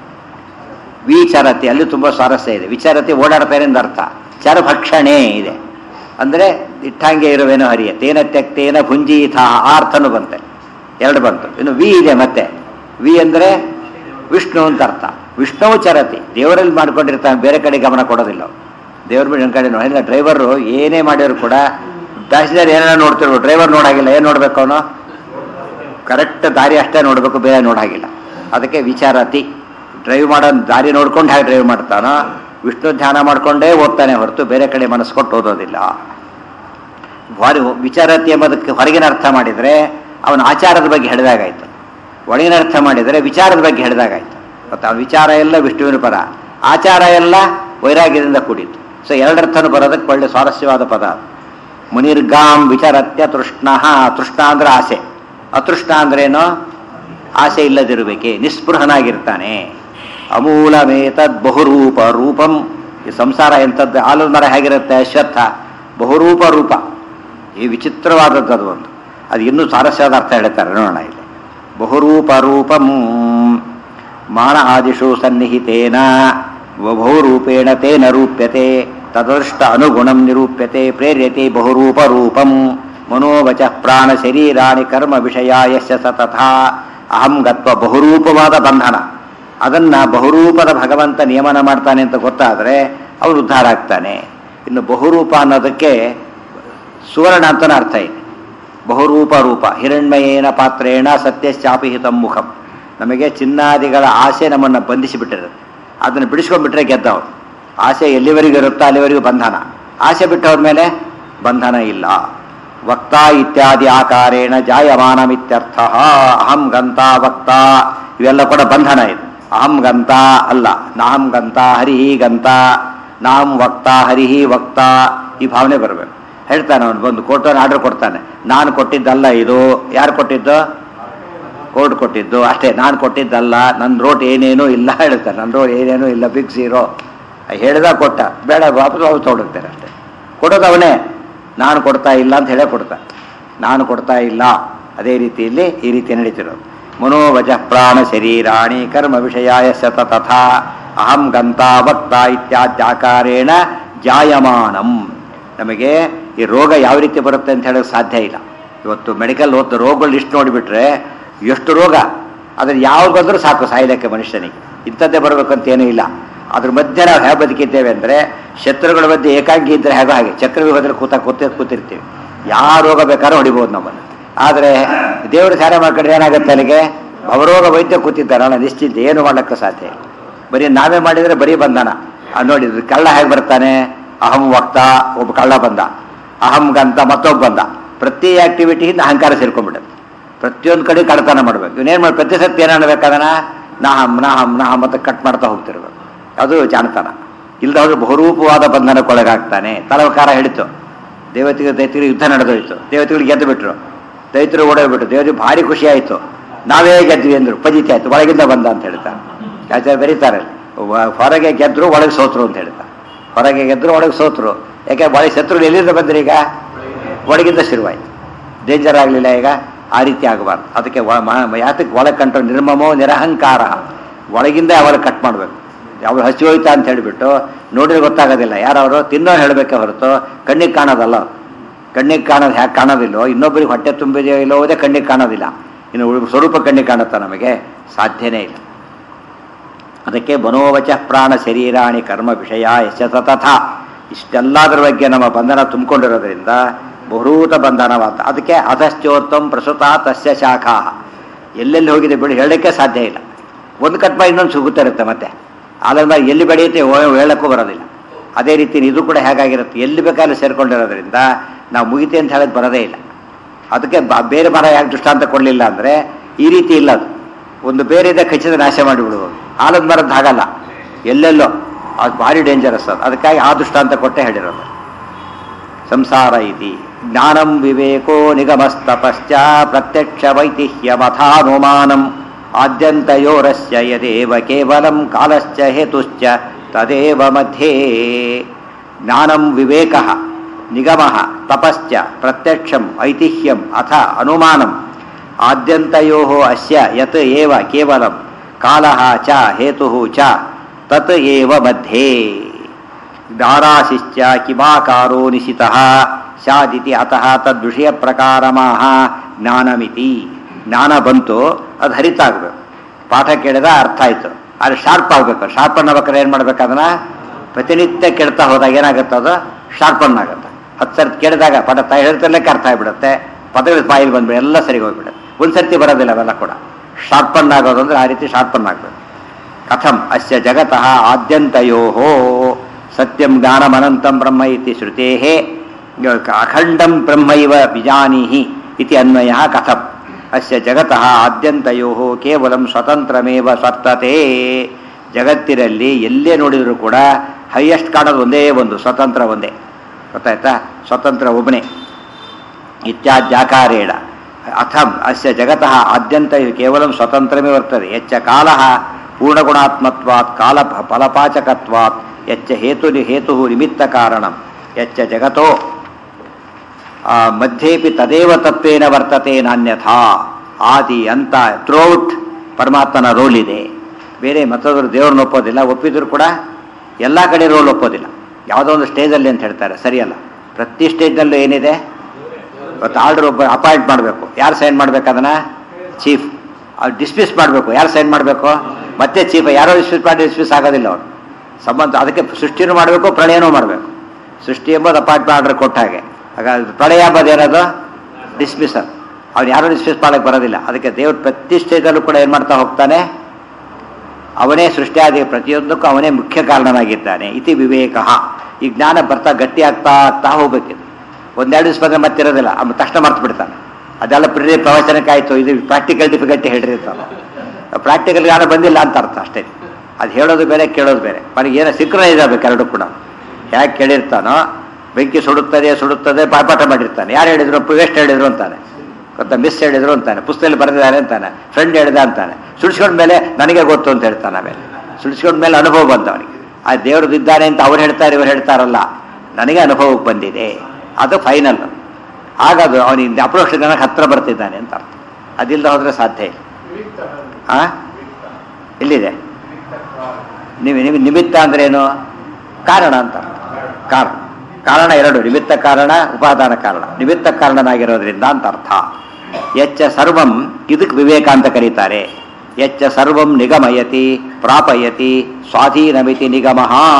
ವಿಚಾರತಿ ಅಲ್ಲಿ ತುಂಬ ಸ್ವಾರಸ್ಯ ಇದೆ ವಿಚಾರತಿ ಓಡಾಡ್ತಾನೆ ಅಂತ ಅರ್ಥ ಚರಭಕ್ಷಣೆ ಇದೆ ಅಂದರೆ ಇಟ್ಟಂಗೆ ಇರುವೇನೋ ಹರಿಯ ತೇನ ತೆಕ್ತೇನ ಭುಂಜೀಥ ಆ ಅರ್ಥನೂ ಬಂತೆ ಎರಡು ಬಂತು ಇನ್ನು ವಿ ಇದೆ ಮತ್ತೆ ವಿ ಅಂದರೆ ವಿಷ್ಣು ಅಂತ ಅರ್ಥ ವಿಷ್ಣುವು ಚರತಿ ದೇವರಲ್ಲಿ ಮಾಡ್ಕೊಂಡಿರ್ತಾನೆ ಬೇರೆ ಕಡೆ ಗಮನ ಕೊಡೋದಿಲ್ಲ ಅವ್ನು. ದೇವ್ರ ಮೇಲೆ ಕಡೆ ನೋಡಿ ಇಲ್ಲ ಡ್ರೈವರು ಏನೇ ಮಾಡಿದ್ರು ಕೂಡ ಪ್ಯಾಸೆಂಜರ್ ಏನೇನೋ ನೋಡ್ತಿರ್ಬೋದು ಡ್ರೈವರ್ ನೋಡಾಗಿಲ್ಲ ಏನು ನೋಡ್ಬೇಕು ಅವನು ಕರೆಕ್ಟ್ ದಾರಿ ಅಷ್ಟೇ ನೋಡಬೇಕು ಬೇರೆ ನೋಡಾಗಿಲ್ಲ ಅದಕ್ಕೆ ವಿಚಾರತಿ ಡ್ರೈವ್ ಮಾಡೋ ದಾರಿ ನೋಡ್ಕೊಂಡು ಹೇಗೆ ಡ್ರೈವ್ ಮಾಡ್ತಾನೋ ವಿಷ್ಣು ಧ್ಯಾನ ಮಾಡ್ಕೊಂಡೇ ಓದ್ತಾನೆ ಹೊರತು ಬೇರೆ ಕಡೆ ಮನಸ್ಸು ಕೊಟ್ಟು ಓದೋದಿಲ್ಲ ಹೊರ ವಿಚಾರತಿ ಎಂಬುದಕ್ಕೆ ಹೊರಗಿನ ಅರ್ಥ ಮಾಡಿದರೆ ಅವನ ಆಚಾರದ ಬಗ್ಗೆ ಹಿಡಿದಾಗಾಯ್ತು ಒಳಗಿನ ಅರ್ಥ ಮಾಡಿದರೆ ವಿಚಾರದ ಬಗ್ಗೆ ಹಿಡಿದಾಗಾಯ್ತು ಮತ್ತು ಅವನ ವಿಚಾರ ಎಲ್ಲ ವಿಷ್ಣುವಿನ ಪರ ಆಚಾರ ಎಲ್ಲ ವೈರಾಗ್ಯದಿಂದ ಕೂಡಿತ್ತು ಸೊ ಎರಡರ್ಥನೂ ಬರೋದಕ್ಕೆ ಒಳ್ಳೆ ಸ್ವಾರಸ್ಯವಾದ ಪದ ಅದು. ಮುನಿರ್ಗಾಂ ವಿಚರತ್ಯ ತೃಷ್ಣ ತೃಷ್ಣ ಅಂದ್ರೆ ಆಸೆ ಅತೃಷ್ಣ ಅಂದ್ರೇನು ಆಸೆ ಇಲ್ಲದಿರಬೇಕೆ ನಿಸ್ಪೃಹನಾಗಿರ್ತಾನೆ ಅಮೂಲಮೇತದ್ ಬಹುರೂಪ ರೂಪಂ ಈ ಸಂಸಾರ ಎಂಥದ್ದು ಆಲದ ಮರ ಹೇಗಿರುತ್ತೆ ಅಶ್ವತ್ಥ ಬಹುರೂಪ ರೂಪ ಈ ವಿಚಿತ್ರವಾದದ್ದು ಅದು ಒಂದು ಅದು ಇನ್ನೂ ಸ್ವಾರಸ್ಯವಾದ ಅರ್ಥ ಹೇಳ್ತಾರೆ ನೋಡೋಣ ಇಲ್ಲಿ ಬಹುರೂಪ ರೂಪಂ ಮಾನ ಆದಿಷು ಸನ್ನಿಹಿತೇನ ಬಹುರೂಪೇಣ ತೇನ ರೂಪ್ಯತೆ ತದೃಷ್ಟ ಅನುಗುಣಂ ನಿರೂಪ್ಯತೆ ಪ್ರೇರ್ಯತೆ ಬಹುರೂಪ ರೂಪಂ ಮನೋವಚ ಪ್ರಾಣ ಶರೀರಾಣಿ ಕರ್ಮ ವಿಷಯ ಯಶ ಸತಥಾ ಅಹಂ ಗತ್ವ ಬಹುರೂಪವಾದ ಬಂಧನ ಅದನ್ನ ಬಹುರೂಪದ ಭಗವಂತ ನಿಯಮನ ಮಾಡ್ತಾನೆ ಅಂತ ಗೊತ್ತಾದರೆ ಅವನು ಉದ್ಧಾರ ಆಗ್ತಾನೆ ಇನ್ನು ಬಹುರೂಪ ಅನ್ನೋದಕ್ಕೆ ಸುವರ್ಣ ಅಂತನ ಅರ್ಥ ಇದೆ ಬಹುರೂಪ ರೂಪ ಹಿರಣ್ಮಯೇನ ಪಾತ್ರೇಣ ಸತ್ಯಶ್ಚಾಪಿಹಿತಂ ಮುಖಂ ನಮಗೆ ಚಿನ್ನಾದಿಗಳ ಆಸೆ ನಮ್ಮನ್ನು ಬಂಧಿಸಿಬಿಟ್ಟಿರುತ್ತೆ ಅದನ್ನು ಬಿಡಿಸ್ಕೊಂಡ್ಬಿಟ್ರೆ ಗೆದ್ದವನು ಆಸೆ ಎಲ್ಲಿವರೆಗೂ ಇರುತ್ತೋ ಅಲ್ಲಿವರೆಗೂ ಬಂಧನ ಆಸೆ ಬಿಟ್ಟವ್ರ ಮೇಲೆ ಬಂಧನ ಇಲ್ಲ ವಕ್ತ ಇತ್ಯಾದಿ ಆಕಾರೇಣ ಜಾಯಮಾನಮಿತ್ಯರ್ಥ ಅಹಂ ಗಂತ ವಕ್ತ ಇವೆಲ್ಲ ಕೂಡ ಬಂಧನ ಇದೆ ಅಹಂ ಗಂತ ಅಲ್ಲ ನಾಹಂ ಗಂತ ಹರಿಹಿ ಗಂತ ನಾಹಂ ವಕ್ತ ಹರಿಹಿ ವಕ್ತ ಈ ಭಾವನೆ ಬರಬೇಕು ಹೇಳ್ತಾನೆ ಅವನು ಬಂದು ಕೋರ್ಟನ್ನು ಆರ್ಡರ್ ಕೊಡ್ತಾನೆ ನಾನು ಕೊಟ್ಟಿದ್ದಲ್ಲ ಇದು ಯಾರು ಕೊಟ್ಟಿದ್ದು ಕೋರ್ಟ್ ಕೊಟ್ಟಿದ್ದು ಅಷ್ಟೇ ನಾನು ಕೊಟ್ಟಿದ್ದಲ್ಲ ನನ್ನ ರೋಟ್ ಏನೇನೂ ಇಲ್ಲ ಹೇಳ್ತಾರೆ ನನ್ನ ರೋಡ್ ಏನೇನೂ ಇಲ್ಲ ಬಿಗ್ ಝೀರೋ ಹೇಳ್ದ ಕೊಟ್ಟ ಬೇಡ ವಾಪಸ್ ವಾಪಸ್ ತೊಗೊಡುತ್ತಾರೆ ಅಷ್ಟೇ ಕೊಡೋದು ಅವನೇ ನಾನು ಕೊಡ್ತಾ ಇಲ್ಲ ಅಂತ ಹೇಳೇ ಕೊಡ್ತಾ ನಾನು ಕೊಡ್ತಾ ಇಲ್ಲ ಅದೇ ರೀತಿಯಲ್ಲಿ ಈ ರೀತಿ ನಡೀತಿರೋದು ಮನೋವಜ ಪ್ರಾಣ ಶರೀರಾಣಿ ಕರ್ಮ ವಿಷಯಾಯ ಸತ ತಥಾ ಅಹಂ ಗಂತ ವಕ್ತ ಇತ್ಯಾದ್ಯಾಕಾರೇಣ ಜಾಯಮಾನಂ ನಮಗೆ ಈ ರೋಗ ಯಾವ ರೀತಿ ಬರುತ್ತೆ ಅಂತ ಹೇಳೋಕೆ ಸಾಧ್ಯ ಇಲ್ಲ ಇವತ್ತು ಮೆಡಿಕಲ್ ಓದ್ತು ರೋಗಗಳು ಲಿಸ್ಟ್ ನೋಡಿಬಿಟ್ರೆ ಎಷ್ಟು ರೋಗ ಅದ್ರ ಯಾವ್ದು ಬಂದರೂ ಸಾಕು ಸಾಯ್ಲಿಕ್ಕೆ ಮನುಷ್ಯನಿಗೆ ಇಂಥದ್ದೇ ಬರಬೇಕಂತ ಏನೂ ಇಲ್ಲ ಅದ್ರ ಮಧ್ಯೆ ನಾವು ಹೇಗೆ ಬದುಕಿದ್ದೇವೆ ಅಂದರೆ ಶತ್ರುಗಳ ಮಧ್ಯೆ ಏಕಾಂಗಿ ಇದ್ದರೆ ಹೇಗೋ ಹಾಗೆ ಚಕ್ರವ್ಯೂಹದಲ್ಲಿ ಕೂತ ಕೂತ ಕೂತಿರ್ತೀವಿ ಯಾವ ರೋಗ ಬೇಕಾದ್ರೂ ಹೊಡಿಬೋದು ನಮ್ಮನ್ನು ಆದರೆ ದೇವರು ಧ್ಯಾನ ಮಾಡ್ಕೊಂಡ್ರೆ ಏನಾಗುತ್ತೆ ಅಲ್ಲಿಗೆ ಅವರೋಗ ವೈದ್ಯ ಕೂತಿದ್ದಾರಲ್ಲ ನಿಶ್ಚಿಂತೆ ಏನು ಮಾಡಲಿಕ್ಕೆ ಸಾಧ್ಯ ಇಲ್ಲ ಬರೀ ನಾವೇ ಮಾಡಿದರೆ ಬರೀ ಬಂಧನ ಅದು ನೋಡಿ ಇದು ಕಳ್ಳ ಹೇಗೆ ಬರ್ತಾನೆ ಅಹಂ ವಕ್ತ ಒಬ್ಬ ಕಳ್ಳ ಬಂದ ಅಹಂ ಗಂತ ಮತ್ತೊಬ್ಬ ಬಂದ ಪ್ರತಿ ಆಕ್ಟಿವಿಟಿಯಿಂದ ಅಹಂಕಾರ ಸೇರ್ಕೊಂಡ್ಬಿಡುತ್ತೆ ಪ್ರತಿಯೊಂದು ಕಡೆ ಕಳ್ತನ ಮಾಡ್ಬೇಕು ಇವನೇನು ಮಾಡಿ ಪ್ರತಿ ಸತ್ಯ ಏನು ಅನ್ಬೇಕದನ್ನ ನಾಹಂ ನಾಹಂ ನಾಹಂ ಅಂತ ಕಟ್ ಮಾಡ್ತಾ ಹೋಗ್ತಿರ್ಬೇಕು ಅದು ಜಾಣತನ ಇಲ್ಲದ ಹೋದ್ರೆ ಬಹುರೂಪವಾದ ಬಂಧನಕ್ಕೊಳಗಾಗ್ತಾನೆ ತಲವಕಾರ ಹಿಡಿತು ದೇವತೆಗೆ ದೈತ್ಯರಿಗೆ ಯುದ್ಧ ನಡೆದೋಯ್ತು ದೇವತೆಗಳು ಗೆದ್ದು ಬಿಟ್ರು ದೈತ್ಯರು ಓಡೋಗ್ಬಿಟ್ರು ದೇವತೆಗೆ ಭಾರಿ ಖುಷಿ ಆಯಿತು ನಾವೇ ಗೆದ್ವಿ ಅಂದ್ರು ಪಜಿತಿ ಆಯ್ತು ಒಳಗಿಂದ ಬಂದ ಅಂತ ಹೇಳ್ತಾರೆ ಆಚಾರ್ಯ ಬರೀತಾರೆ ವ- ಹೊರಗೆ ಗೆದ್ರು ಒಳಗೆ ಸೋತ್ರು ಅಂತ ಹೇಳ್ತಾರೆ ಹೊರಗೆ ಗೆದ್ರು ಒಳಗೆ ಸೋತ್ರು ಯಾಕೆ ಒಳಗೆ ಶತ್ರು ಎಲ್ಲಿಂದ ಬಂದ್ರಿ ಈಗ ಒಳಗಿಂದ ಶುರುವಾಯ್ತು ಡೇಂಜರ್ ಆಗಲಿಲ್ಲ ಈಗ ಆ ರೀತಿ ಆಗಬಾರ್ದು ಅದಕ್ಕೆ ಒಳ- ಮ- ಯಾತಕ್ಕೆ ಒಳಗೆ ಕಂಟ್ರೋಲ್ ನಿರ್ಮಮೋ ನಿರಹಂಕಾರ ಒಳಗಿಂದ ಅವಳು ಕಟ್ ಮಾಡಬೇಕು ಅವಳು ಹಸಿ ಹೋಯ್ತಾ ಅಂತ ಹೇಳಿಬಿಟ್ಟು ನೋಡಿದ್ರೆ ಗೊತ್ತಾಗೋದಿಲ್ಲ ಯಾರವರು ತಿನ್ನೋ ಹೇಳಬೇಕೆ ಹೊರತು ಕಣ್ಣಿಗೆ ಕಾಣೋದಲ್ಲ ಅದು. ಕಣ್ಣಿಗೆ ಕಾಣೋದು ಹ್ಯಾಕೆ ಕಾಣೋದಿಲ್ಲೋ ಇನ್ನೊಬ್ಬರಿಗೆ ಹೊಟ್ಟೆ ತುಂಬಿದೆಯೋ ಇಲ್ಲೋ ಹೋದೇ ಕಣ್ಣಿಗೆ ಕಾಣೋದಿಲ್ಲ ಇನ್ನು ಉಳ್- ಸ್ವರೂಪ ಕಣ್ಣಿಗೆ ಕಾಣುತ್ತಾ ನಮಗೆ ಸಾಧ್ಯನೇ ಇಲ್ಲ ಅದಕ್ಕೆ ಮನೋವಚ ಪ್ರಾಣ ಶರೀರಾಣಿ ಕರ್ಮ ವಿಷಯ ಯಶ ತಥಾ ಇಷ್ಟೆಲ್ಲದರ ಬಗ್ಗೆ ನಮ್ಮ ಬಂಧನ ತುಂಬಿಕೊಂಡಿರೋದ್ರಿಂದ ಬಹುರೂತ ಬಂಧನವಾದ ಅದಕ್ಕೆ ಅಧಶ್ಚೋತ್ತಂ ಪ್ರಸುತ ತಸ್ಯ ಶಾಖಾ ಎಲ್ಲೆಲ್ಲಿ ಹೋಗಿದೆ ಬಿಡಿ ಹೇಳೋಕ್ಕೆ ಸಾಧ್ಯ ಇಲ್ಲ ಒಂದು ಕಟ್ ಮಾಡಿ ಇನ್ನೊಂದು ಸಿಗುತ್ತಾ ಇರುತ್ತೆ ಮತ್ತೆ ಆದ್ರೆ ಎಲ್ಲಿ ಬೆಳೆಯುತ್ತೆ ಓ- ಹೇಳಕ್ಕೂ ಬರೋದಿಲ್ಲ ಅದೇ ರೀತಿ ಇದು ಕೂಡ ಹೇಗಾಗಿರುತ್ತೆ ಎಲ್ಲಿ ಬೇಕಾದ್ರೆ ಸೇರ್ಕೊಂಡಿರೋದ್ರಿಂದ ನಾವು ಮುಗಿತೆ ಅಂತ ಹೇಳೋದು ಬರೋದೇ ಇಲ್ಲ ಅದಕ್ಕೆ ಬ- ಬೇರೆ ಮರ ಯಾಕೆ ದೃಷ್ಟಾಂತ ಕೊಡಲಿಲ್ಲ ಅಂದರೆ ಈ ರೀತಿ ಇಲ್ಲ ಅದು ಒಂದು ಬೇರೆ ಇದೆ ಖಚಿತ ನಾಶ ಮಾಡಿಬಿಡುವುದು ಆಲದ ಮರದ್ದು ಹಾಗಲ್ಲ ಎಲ್ಲೆಲ್ಲೋ ಅದು ಭಾರಿ ಡೇಂಜರಸ್ ಅದು ಅದಕ್ಕಾಗಿ ಆ ದೃಷ್ಟಾಂತ ಕೊಟ್ಟೆ ಹೇಳಿರೋದು ಸಂಸಾರ ಇತಿ ಜ್ಞಾನಂ ವಿವೇಕೋ ನಿಗಮಸ್ತಪಶ್ಚ ಪ್ರತ್ಯಕ್ಷ ವೈತಿಹ್ಯಮಥಾನುಮಾನಂ ಆದ್ಯಂತಯೋರಸ್ಯ ಯದೇವ ಕೇವಲಂ ಕಾಲಶ್ಚ ಹೇತುಶ್ಚ ತದೇವ ಮಧ್ಯೆ ಜ್ಞಾನಂ ವಿವೇಕ ನಿಗಮ ತಪಶ್ಚ ಪ್ರತ್ಯಕ್ಷಂ ಐತಿಹ್ಯಂ ಅಥ ಅನುಮಾನಂ ಆದ್ಯಂತಯೋ ಅಸ್ಯ ಯತ್ ಏವ ಕೇವಲಂ ಕಾಲಃ ಚ ಹೇತು ಚ ತತ್ ಏವ ಮಧ್ಯೆ ದಾರಾಶಿಶ್ಚ ಕಿಮಾಕಾರೋ ನಿಶಿತಃ ಸ್ಯಾದಿತಿ ಅತಃ ತದ್ವಿಷಯ ಪ್ರಕಾರಮಾಹ ಜ್ಞಾನಮಿತಿ ಜ್ಞಾನ ಬಂತು ಅದು ಹರಿತಾಗಬೇಕು ಪಾಠ ಕೇಳಿದ ಅರ್ಥ ಆಯ್ತು ಅದು ಶಾರ್ಪ್ ಆಗಬೇಕು ಶಾರ್ಪನ್ ಆಗ್ಬೇಕಾದ್ರೆ ಏನು ಮಾಡ್ಬೇಕು ಅದನ್ನ ಪ್ರತಿನಿತ್ಯ ಕೇಳ್ತಾ ಹೋದಾಗ ಏನಾಗುತ್ತೆ ಅದು ಶಾರ್ಪನ್ ಆಗುತ್ತೆ ಹತ್ತು ಸರ್ತಿ ಕೇಳಿದಾಗ ಪಾಠ ತ ಹೇಳ್ತಿರ್ಲಿಕ್ಕೆ ಅರ್ಥ ಆಗಿಬಿಡುತ್ತೆ ಪದಗಳ ಬಾಯಿಗೆ ಬಂದ್ಬಿಡು ಎಲ್ಲ ಸರಿ ಹೋಗ್ಬಿಡುತ್ತೆ ಒಂದು ಸರ್ತಿ ಬರೋದಿಲ್ಲ ಅವೆಲ್ಲ ಕೂಡ ಶಾರ್ಪನ್ ಆಗೋದು ಅಂದ್ರೆ ಆ ರೀತಿ ಶಾರ್ಪನ್ ಆಗಬೇಕು ಕಥಂ ಅಸ್ಯ ಜಗತಃ ಆದ್ಯಂತಯೋ ಸತ್ಯಂ ಜ್ಞಾನಮನಂತಂ ಬ್ರಹ್ಮ ಇತಿ ಶ್ರುತೇ ಅಖಂಡಂ ಬ್ರಹ್ಮೈವ ವಿಜಾನೀಹಿ ಇತಿ ಅನ್ವಯ ಕಥಂ ಅಸ್ಯ ಜಗತಃ ಆದ್ಯಂತಯೋ ಕೇವಲಂ ಸ್ವತಂತ್ರಮೇವ ಸ್ವರ್ತತೆ ಜಗತ್ತಿನಲ್ಲಿ ಎಲ್ಲೇ ನೋಡಿದರೂ ಕೂಡ ಹೈಯೆಸ್ಟ್ ಕಾಣೋದು ಒಂದೇ ಒಂದು ಸ್ವತಂತ್ರ ಒಂದೇ ಗೊತ್ತಾಯ್ತಾ ಸ್ವತಂತ್ರ ಒಬ್ಬನೇ ಇತ್ಯಾದ್ಯಾಕಾರೇಣ ಅಥಂ ಅಸ್ಯ ಜಗತಃ ಆದ್ಯಂತ ಕೇವಲ ಸ್ವತಂತ್ರಮೇ ವರ್ತದೆ ಯಚ್ಚ ಕಾಲ ಪೂರ್ಣಗುಣಾತ್ಮತ್ವಾತ್ ಕಾಲ ಫಲಪಾಚಕತ್ವಾತ್ ಯಚ್ಚ ಹೇತು ಹೇತು ನಿಮಿತ್ತ ಕಾರಣಂ ಯಚ್ಚ ಜಗತೋ ಆ, ಮಧ್ಯೇಪಿ ತದೇವ ತತ್ವೇನ ವರ್ತತೆ ನಾನ್ಯಥಾ ಆದಿ ಅಂತ ಥ್ರೂಔಟ್ ಪರಮಾತ್ಮನ ರೋಲ್ ಇದೆ ಬೇರೆ ಮತ್ತೊಬ್ಬರು ದೇವ್ರನ್ನ ಒಪ್ಪೋದಿಲ್ಲ ಒಪ್ಪಿದ್ರು ಕೂಡ ಎಲ್ಲ ಕಡೆ ರೋಲ್ ಒಪ್ಪೋದಿಲ್ಲ ಯಾವುದೋ ಒಂದು ಸ್ಟೇಜಲ್ಲಿ ಅಂತ ಹೇಳ್ತಾರೆ ಸರಿಯಲ್ಲ ಪ್ರತಿ ಸ್ಟೇಜ್ನಲ್ಲೂ ಏನಿದೆ ಇವತ್ತು ಆರ್ಡರ್ ಒಬ್ಬ ಅಪಾಯಿಂಟ್ ಮಾಡಬೇಕು ಯಾರು ಸೈನ್ ಮಾಡ್ಬೇಕು ಅದನ್ನ ಚೀಫ್ ಅವ್ರು ಡಿಸ್ಮಿಸ್ ಮಾಡಬೇಕು ಯಾರು ಸೈನ್ ಮಾಡಬೇಕು ಮತ್ತೆ ಚೀಫ್ ಯಾರೋ ಡಿಸ್ಮಿಸ್ ಮಾಡಿ ಡಿಸ್ಮಿಸ್ ಆಗೋದಿಲ್ಲ ಅವರು ಸಂಬಂಧ ಅದಕ್ಕೆ ಸೃಷ್ಟಿನೂ ಮಾಡಬೇಕು ಪ್ರಳಯನೂ ಮಾಡಬೇಕು ಸೃಷ್ಟಿ ಎಂಬುದು ಅಪಾಯಿಂಟ್ ಆರ್ಡರ್ ಕೊಟ್ಟ ಹಾಗೆ ಆಗ ಪ್ರಳಯ ಎಂಬುದು ಏನದು ಡಿಸ್ಮಿಸಲ್ ಅವ್ನು ಯಾರೂ ಡಿಸ್ಮಿಸ್ ಮಾಡಕ್ಕೆ ಬರೋದಿಲ್ಲ ಅದಕ್ಕೆ ದೇವ್ರ ಪ್ರತಿ ಸ್ಟೇಜಲ್ಲೂ ಕೂಡ ಏನು ಮಾಡ್ತಾ ಹೋಗ್ತಾನೆ ಅವನೇ ಸೃಷ್ಟಿಯಾದಿ ಪ್ರತಿಯೊಂದಕ್ಕೂ ಅವನೇ ಮುಖ್ಯ ಕಾರಣನಾಗಿದ್ದಾನೆ ಇತಿ ವಿವೇಕ ಈ ಜ್ಞಾನ ಬರ್ತಾ ಗಟ್ಟಿ ಆಗ್ತಾ ಆಗ್ತಾ ಹೋಗ್ಬೇಕಿದು ಒಂದೆರಡು ದಿವಸ ಬಂದ್ರೆ ಮತ್ತಿರೋದಿಲ್ಲ ಅವ್ನು ತಕ್ಷಣ ಮರ್ತು ಬಿಡ್ತಾನೆ ಅದೆಲ್ಲ ಪ್ರಿಯ ಪ್ರವಚನಕ್ಕೆ ಆಯಿತು ಇದು ಪ್ರಾಕ್ಟಿಕಲ್ ಡಿಫಿಕಲ್ಟಿ ಹೇಳಿರ್ತಾನೆ ಪ್ರಾಕ್ಟಿಕಲ್ ಜ್ಞಾನ ಬಂದಿಲ್ಲ ಅಂತ ಅರ್ಥ ಅಷ್ಟೇ ಅದು ಹೇಳೋದು ಬೇರೆ ಕೇಳೋದು ಬೇರೆ ಮನೆಗೆ ಏನೋ ಸಿಂಕ್ರನೈಸ್ ಆಗಬೇಕು ಎರಡು ಕೂಡ ಯಾಕೆ ಕೇಳಿರ್ತಾನೋ ಬೆಂಕಿ ಸುಡುತ್ತದೆ ಸುಡುತ್ತದೆ ಪಾಠ ಮಾಡಿರ್ತಾನೆ ಯಾರು ಹೇಳಿದ್ರು ವೇಸ್ಟ್ ಹೇಳಿದ್ರು ಅಂತಾನೆ ಗೊತ್ತಾ ಮಿಸ್ ಹೇಳಿದ್ರು ಅಂತಾನೆ ಪುಸ್ತಕದಲ್ಲಿ ಬರೆದಿದ್ದಾರೆ ಅಂತಾನೆ ಫ್ರೆಂಡ್ ಹೇಳಿದ ಅಂತಾನೆ ಸುಳಿಸ್ಕೊಂಡ ಮೇಲೆ ನನಗೆ ಗೊತ್ತು ಅಂತ ಹೇಳ್ತಾನೆ ಆಮೇಲೆ ಸುಳಿಸ್ಕೊಂಡ ಮೇಲೆ ಅನುಭವ ಬಂತು ಅವನಿಗೆ ಆ ದೇವ್ರದ್ದು ಇದ್ದಾನೆ ಅಂತ ಅವ್ರು ಹೇಳ್ತಾರೆ ಇವ್ರು ಹೇಳ್ತಾರಲ್ಲ ನನಗೆ ಅನುಭವಕ್ಕೆ ಬಂದಿದೆ ಅದು ಫೈನಲ್ ಆಗದು ಅವನಿಗೆ ಅಪ್ರೋಕ್ಷ ನನಗೆ ಹತ್ರ ಬರ್ತಿದ್ದಾನೆ ಅಂತ ಅರ್ಥ ಅದಿಲ್ಲದೆ ಹೋದ್ರೆ ಸಾಧ್ಯ ಇಲ್ಲ ಆ ಎಲ್ಲಿದೆ ನಿಮ್ ನಿಮ್ ನಿಮಿತ್ತ ಅಂದ್ರೆ ಏನು ಕಾರಣ ಅಂತ ಕಾರಣ ಕಾರಣ ಎರಡು ನಿಮಿತ್ತ ಕಾರಣ ಉಪಾದಾನ ಕಾರಣ ನಿಮಿತ್ತ ಕಾರಣನಾಗಿರೋದ್ರಿಂದ ಅಂತ ಅರ್ಥ ಎಚ್ಚ ಸರ್ವಂ ಇದಕ್ಕೆ ವಿವೇಕ ಅಂತ ಕರೀತಾರೆ ಎಚ್ಚ ಸರ್ವಂ ನಿಗಮಯತಿ ಪ್ರಾಪಯತಿ ಸ್ವಾಧೀನಮಿತಿ ನಿಗಮ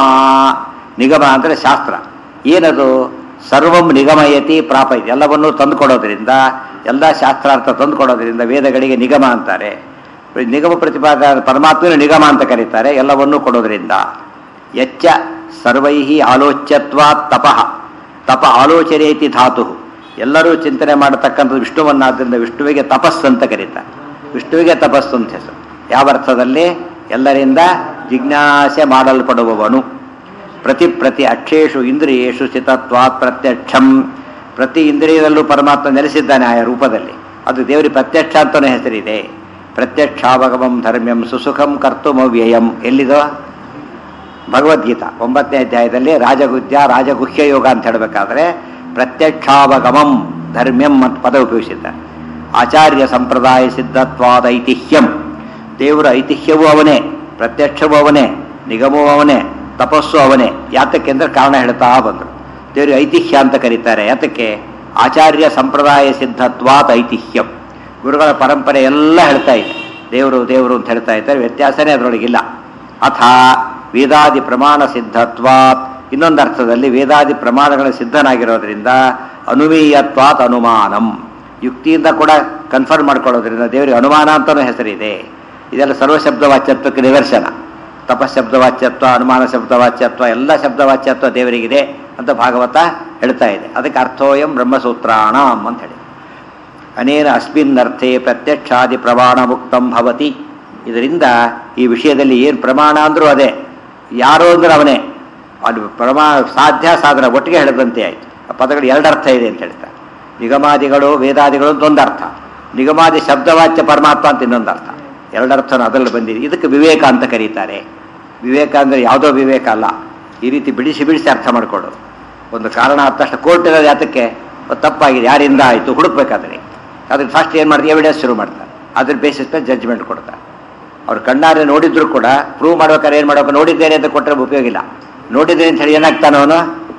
ನಿಗಮ ಅಂದರೆ ಶಾಸ್ತ್ರ ಏನದು ಸರ್ವಂ ನಿಗಮಯತಿ ಪ್ರಾಪಯತಿ ಎಲ್ಲವನ್ನೂ ತಂದುಕೊಡೋದ್ರಿಂದ ಎಲ್ಲ ಶಾಸ್ತ್ರಾರ್ಥ ತಂದುಕೊಡೋದ್ರಿಂದ ವೇದಗಳಿಗೆ ನಿಗಮ ಅಂತಾರೆ ನಿಗಮ ಪ್ರತಿಪಾದ ಪರಮಾತ್ಮನ ನಿಗಮ ಅಂತ ಕರೀತಾರೆ ಎಲ್ಲವನ್ನೂ ಕೊಡೋದ್ರಿಂದ ಎಚ್ಚ ಸರ್ವೈ ಆಲೋಚ್ಯತ್ವಾ ತಪಃ ತಪ ಆಲೋಚನೇತಿ ಧಾತು ಎಲ್ಲರೂ ಚಿಂತನೆ ಮಾಡತಕ್ಕಂಥದ್ದು ವಿಷ್ಣುವನ್ನಾದ್ದರಿಂದ ವಿಷ್ಣುವಿಗೆ ತಪಸ್ಸು ಅಂತ ಕರೀತಾರೆ ವಿಷ್ಣುವಿಗೆ ತಪಸ್ಸು ಅಂತ ಹೆಸರು ಯಾವ ಅರ್ಥದಲ್ಲಿ ಎಲ್ಲರಿಂದ ಜಿಜ್ಞಾಸೆ ಮಾಡಲ್ಪಡುವವನು ಪ್ರತಿ ಪ್ರತಿ ಅಕ್ಷೇಷು ಇಂದ್ರಿಯೇಷು ಸ್ಥಿತತ್ವಾತ್ ಪ್ರತ್ಯಕ್ಷಂ ಪ್ರತಿ ಇಂದ್ರಿಯದಲ್ಲೂ ಪರಮಾತ್ಮ ನೆಲೆಸಿದ್ದಾನೆ ಆಯಾ ರೂಪದಲ್ಲಿ ಅದು ದೇವರಿಗೆ ಪ್ರತ್ಯಕ್ಷ ಅಂತಲೇ ಹೆಸರಿದೆ ಪ್ರತ್ಯಕ್ಷಾವಗಮಂ ಧರ್ಮ್ಯಂ ಸುಸುಖಂ ಕರ್ತುಮವ್ಯಯಂ ಎಲ್ಲಿದೋ ಭಗವದ್ಗೀತಾ ಒಂಬತ್ತನೇ ಅಧ್ಯಾಯದಲ್ಲಿ ರಾಜಗುದ್ಯ ರಾಜಗುಹ್ಯ ಯೋಗ ಅಂತ ಹೇಳಬೇಕಾದ್ರೆ ಪ್ರತ್ಯಕ್ಷಾವಗಮಂ ಧರ್ಮ್ಯಂ ಅಂತ ಪದ ಉಪಯೋಗಿಸಿದ್ದಾರೆ ಆಚಾರ್ಯ ಸಂಪ್ರದಾಯ ಸಿದ್ಧತ್ವಾದ ಐತಿಹ್ಯಂ ದೇವರ ಐತಿಹ್ಯವೂ ಅವನೇ ಪ್ರತ್ಯಕ್ಷವೂ ಅವನೇ ನಿಗಮವೂ ಅವನೇ ತಪಸ್ಸು ಅವನೇ ಯಾತಕ್ಕೆ ಅಂದ್ರೆ ಕಾರಣ ಹೇಳ್ತಾ ಬಂದರು ದೇವರಿಗೆ ಐತಿಹ್ಯ ಅಂತ ಕರೀತಾರೆ ಯಾತಕ್ಕೆ ಆಚಾರ್ಯ ಸಂಪ್ರದಾಯ ಸಿದ್ಧತ್ವಾತ್ ಐತಿಹ್ಯಂ ಗುರುಗಳ ಪರಂಪರೆ ಎಲ್ಲ ಹೇಳ್ತಾ ಇದೆ ದೇವರು ದೇವರು ಅಂತ ಹೇಳ್ತಾ ಇದ್ದಾರೆ ವ್ಯತ್ಯಾಸನೇ ಅದರೊಳಗಿಲ್ಲ ಅಥ ವೇದಾದಿ ಪ್ರಮಾಣ ಸಿದ್ಧತ್ವಾತ್ ಇನ್ನೊಂದು ಅರ್ಥದಲ್ಲಿ ವೇದಾದಿ ಪ್ರಮಾಣಗಳ ಸಿದ್ಧನಾಗಿರೋದ್ರಿಂದ ಅನುಮೀಯತ್ವಾತ್ ಅನುಮಾನಂ ಯುಕ್ತಿಯಿಂದ ಕೂಡ ಕನ್ಫರ್ಮ್ ಮಾಡ್ಕೊಳ್ಳೋದ್ರಿಂದ ದೇವರಿಗೆ ಅನುಮಾನ ಅಂತಲೂ ಹೆಸರಿದೆ ಇದೆಲ್ಲ ಸರ್ವಶಬ್ದವಾಚ್ಯತ್ವಕ್ಕೆ ನಿದರ್ಶನ ತಪಶಬ್ದವಾಚ್ಯತ್ವ ಅನುಮಾನ ಶಬ್ದವಾಚ್ಯತ್ವ ಎಲ್ಲ ಶಬ್ದವಾಚ್ಯತ್ವ ದೇವರಿಗಿದೆ ಅಂತ ಭಾಗವತ ಹೇಳ್ತಾ ಇದೆ ಅದಕ್ಕೆ ಅರ್ಥೋಯಂ ಬ್ರಹ್ಮಸೂತ್ರಾಣಂ ಅಂತ ಹೇಳಿ ಅನೇನ ಅಸ್ಮಿನ್ನರ್ಥೆ ಪ್ರತ್ಯಕ್ಷಾದಿ ಪ್ರಮಾಣ ಮುಕ್ತಂ ಭವತಿ ಇದರಿಂದ ಈ ವಿಷಯದಲ್ಲಿ ಏನು ಪ್ರಮಾಣ ಅಂದರೂ ಅದೇ ಯಾರೋ ಅಂದ್ರೆ ಅವನೇ ಅದು ಪ್ರಮಾಣ ಸಾಧ್ಯ ಸಾಧನ ಒಟ್ಟಿಗೆ ಹೇಳಿದಂತೆ ಆಯಿತು ಆ ಪದಗಳು ಎರಡರ್ಥ ಇದೆ ಅಂತ ಹೇಳ್ತಾರೆ ನಿಗಮಾದಿಗಳು ವೇದಾದಿಗಳು ಅಂತ ಒಂದು ಅರ್ಥ ನಿಗಮಾದಿ ಶಬ್ದವಾಚ್ಯ ಪರಮಾತ್ಮ ಅಂತ ಇನ್ನೊಂದು ಅರ್ಥ ಎರಡರ್ಥನೂ ಅದರಲ್ಲಿ ಬಂದಿದೆ ಇದಕ್ಕೆ ವಿವೇಕ ಅಂತ ಕರೀತಾರೆ ವಿವೇಕ ಅಂದರೆ ಯಾವುದೋ ವಿವೇಕ ಅಲ್ಲ ಈ ರೀತಿ ಬಿಡಿಸಿ ಬಿಡಿಸಿ ಅರ್ಥ ಮಾಡ್ಕೊಳ್ಳೋದು ಒಂದು ಕಾರಣ ಆದ ತಕ್ಷಣ ಕೋರ್ಟ್ ಇರೋದು ಯಾತಕ್ಕೆ ಅದು ತಪ್ಪಾಗಿದೆ ಯಾರಿಂದ ಆಯಿತು ಹುಡುಕ್ಬೇಕಾದ್ರೆ ಅದಕ್ಕೆ ಫಸ್ಟ್ ಏನು ಮಾಡ್ತಾರೆ ಎವಿಡೆನ್ಸ್ ಶುರು ಮಾಡ್ತಾರೆ ಅದ್ರ ಬೇಸಿಸ್ ಮೇಲೆ ಜಡ್ಜ್ಮೆಂಟ್ ಕೊಡ್ತಾರೆ ಅವ್ರು ಕಣ್ಣಾರೆ ನೋಡಿದ್ರು ಕೂಡ ಪ್ರೂವ್ ಮಾಡ್ಬೇಕಾದ್ರೆ ಏನು ಮಾಡ್ಬೇಕು ನೋಡಿದ್ದೇನೆ ಅಂತ ಕೊಟ್ಟರೆ ಉಪಯೋಗ ಇಲ್ಲ ನೋಡಿದ್ದೇನೆ ಅಂತ ಹೇಳಿ ಏನಾಗ್ತಾನೆ ಅವನು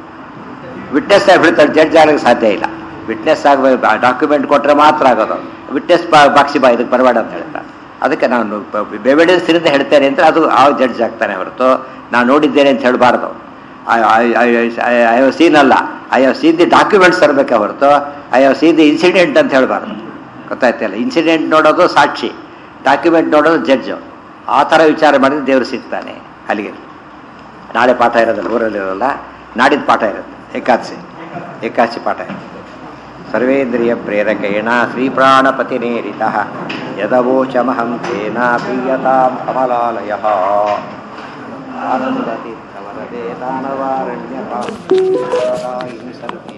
ವಿಟ್ನೆಸ್ ಆಗ್ಬಿಡ್ತಾರೆ ಜಡ್ಜ್ ಆಗಕ್ಕೆ ಸಾಧ್ಯ ಇಲ್ಲ ವಿಟ್ನೆಸ್ ಆಗಬೇಕು ಡಾಕ್ಯುಮೆಂಟ್ ಕೊಟ್ಟರೆ ಮಾತ್ರ ಆಗೋದು ವಿಟ್ನೆಸ್ ಬಾಕ್ಸಿ ಬಾ ಇದಕ್ಕೆ ಬರಬೇಡ ಅಂತ ಹೇಳ್ತಾರೆ ಅದಕ್ಕೆ ನಾನು ಎವಿಡೆನ್ಸ್ ಇರಿಂದ ಹೇಳ್ತೇನೆ ಅಂತ ಅದು ಆ ಜಡ್ಜ್ ಆಗ್ತಾನೆ ಹೊರತು ನಾನು ನೋಡಿದ್ದೇನೆ ಅಂತ ಹೇಳಬಾರ್ದು ಐ ಹವ್ ಸೀನ್ ಅಲ್ಲ I have seen the documents ತರಬೇಕೆ ಹೊರತು I have seen the incident ಅಂತ ಹೇಳಬಾರ್ದು ಗೊತ್ತಾಯ್ತಲ್ಲ ಇನ್ಸಿಡೆಂಟ್ ನೋಡೋದು ಸಾಕ್ಷಿ ಡಾಕ್ಯುಮೆಂಟ್ ನೋಡೋದು ಜಡ್ಜು ಆ ಥರ ವಿಚಾರ ಮಾಡಿದ್ರೆ ದೇವರು ಸಿಗ್ತಾನೆ ಅಲ್ಲಿಗೆ ನಾಳೆ ಪಾಠ ಇರೋದಿಲ್ಲ ಊರಲ್ಲಿರೋಲ್ಲ ನಾಡಿದ್ದು ಪಾಠ ಇರುತ್ತೆ ಏಕಾದಶಿ ಏಕಾದಶಿ ಪಾಠ ಇರುತ್ತೆ ಸರ್ವೇಂದ್ರಿಯ ಪ್ರೇರಕೇಣ ಶ್ರೀಪ್ರಾಣಪತಿನೇರಿತ ಯದವೋಚಮಹಂ ತೇನ ಪ್ರೀಯತಾಂ ಕಮಲಾಲಯ ಆನಂದತೀರ್ಥವರ वदे दानवारण्यका सर्वे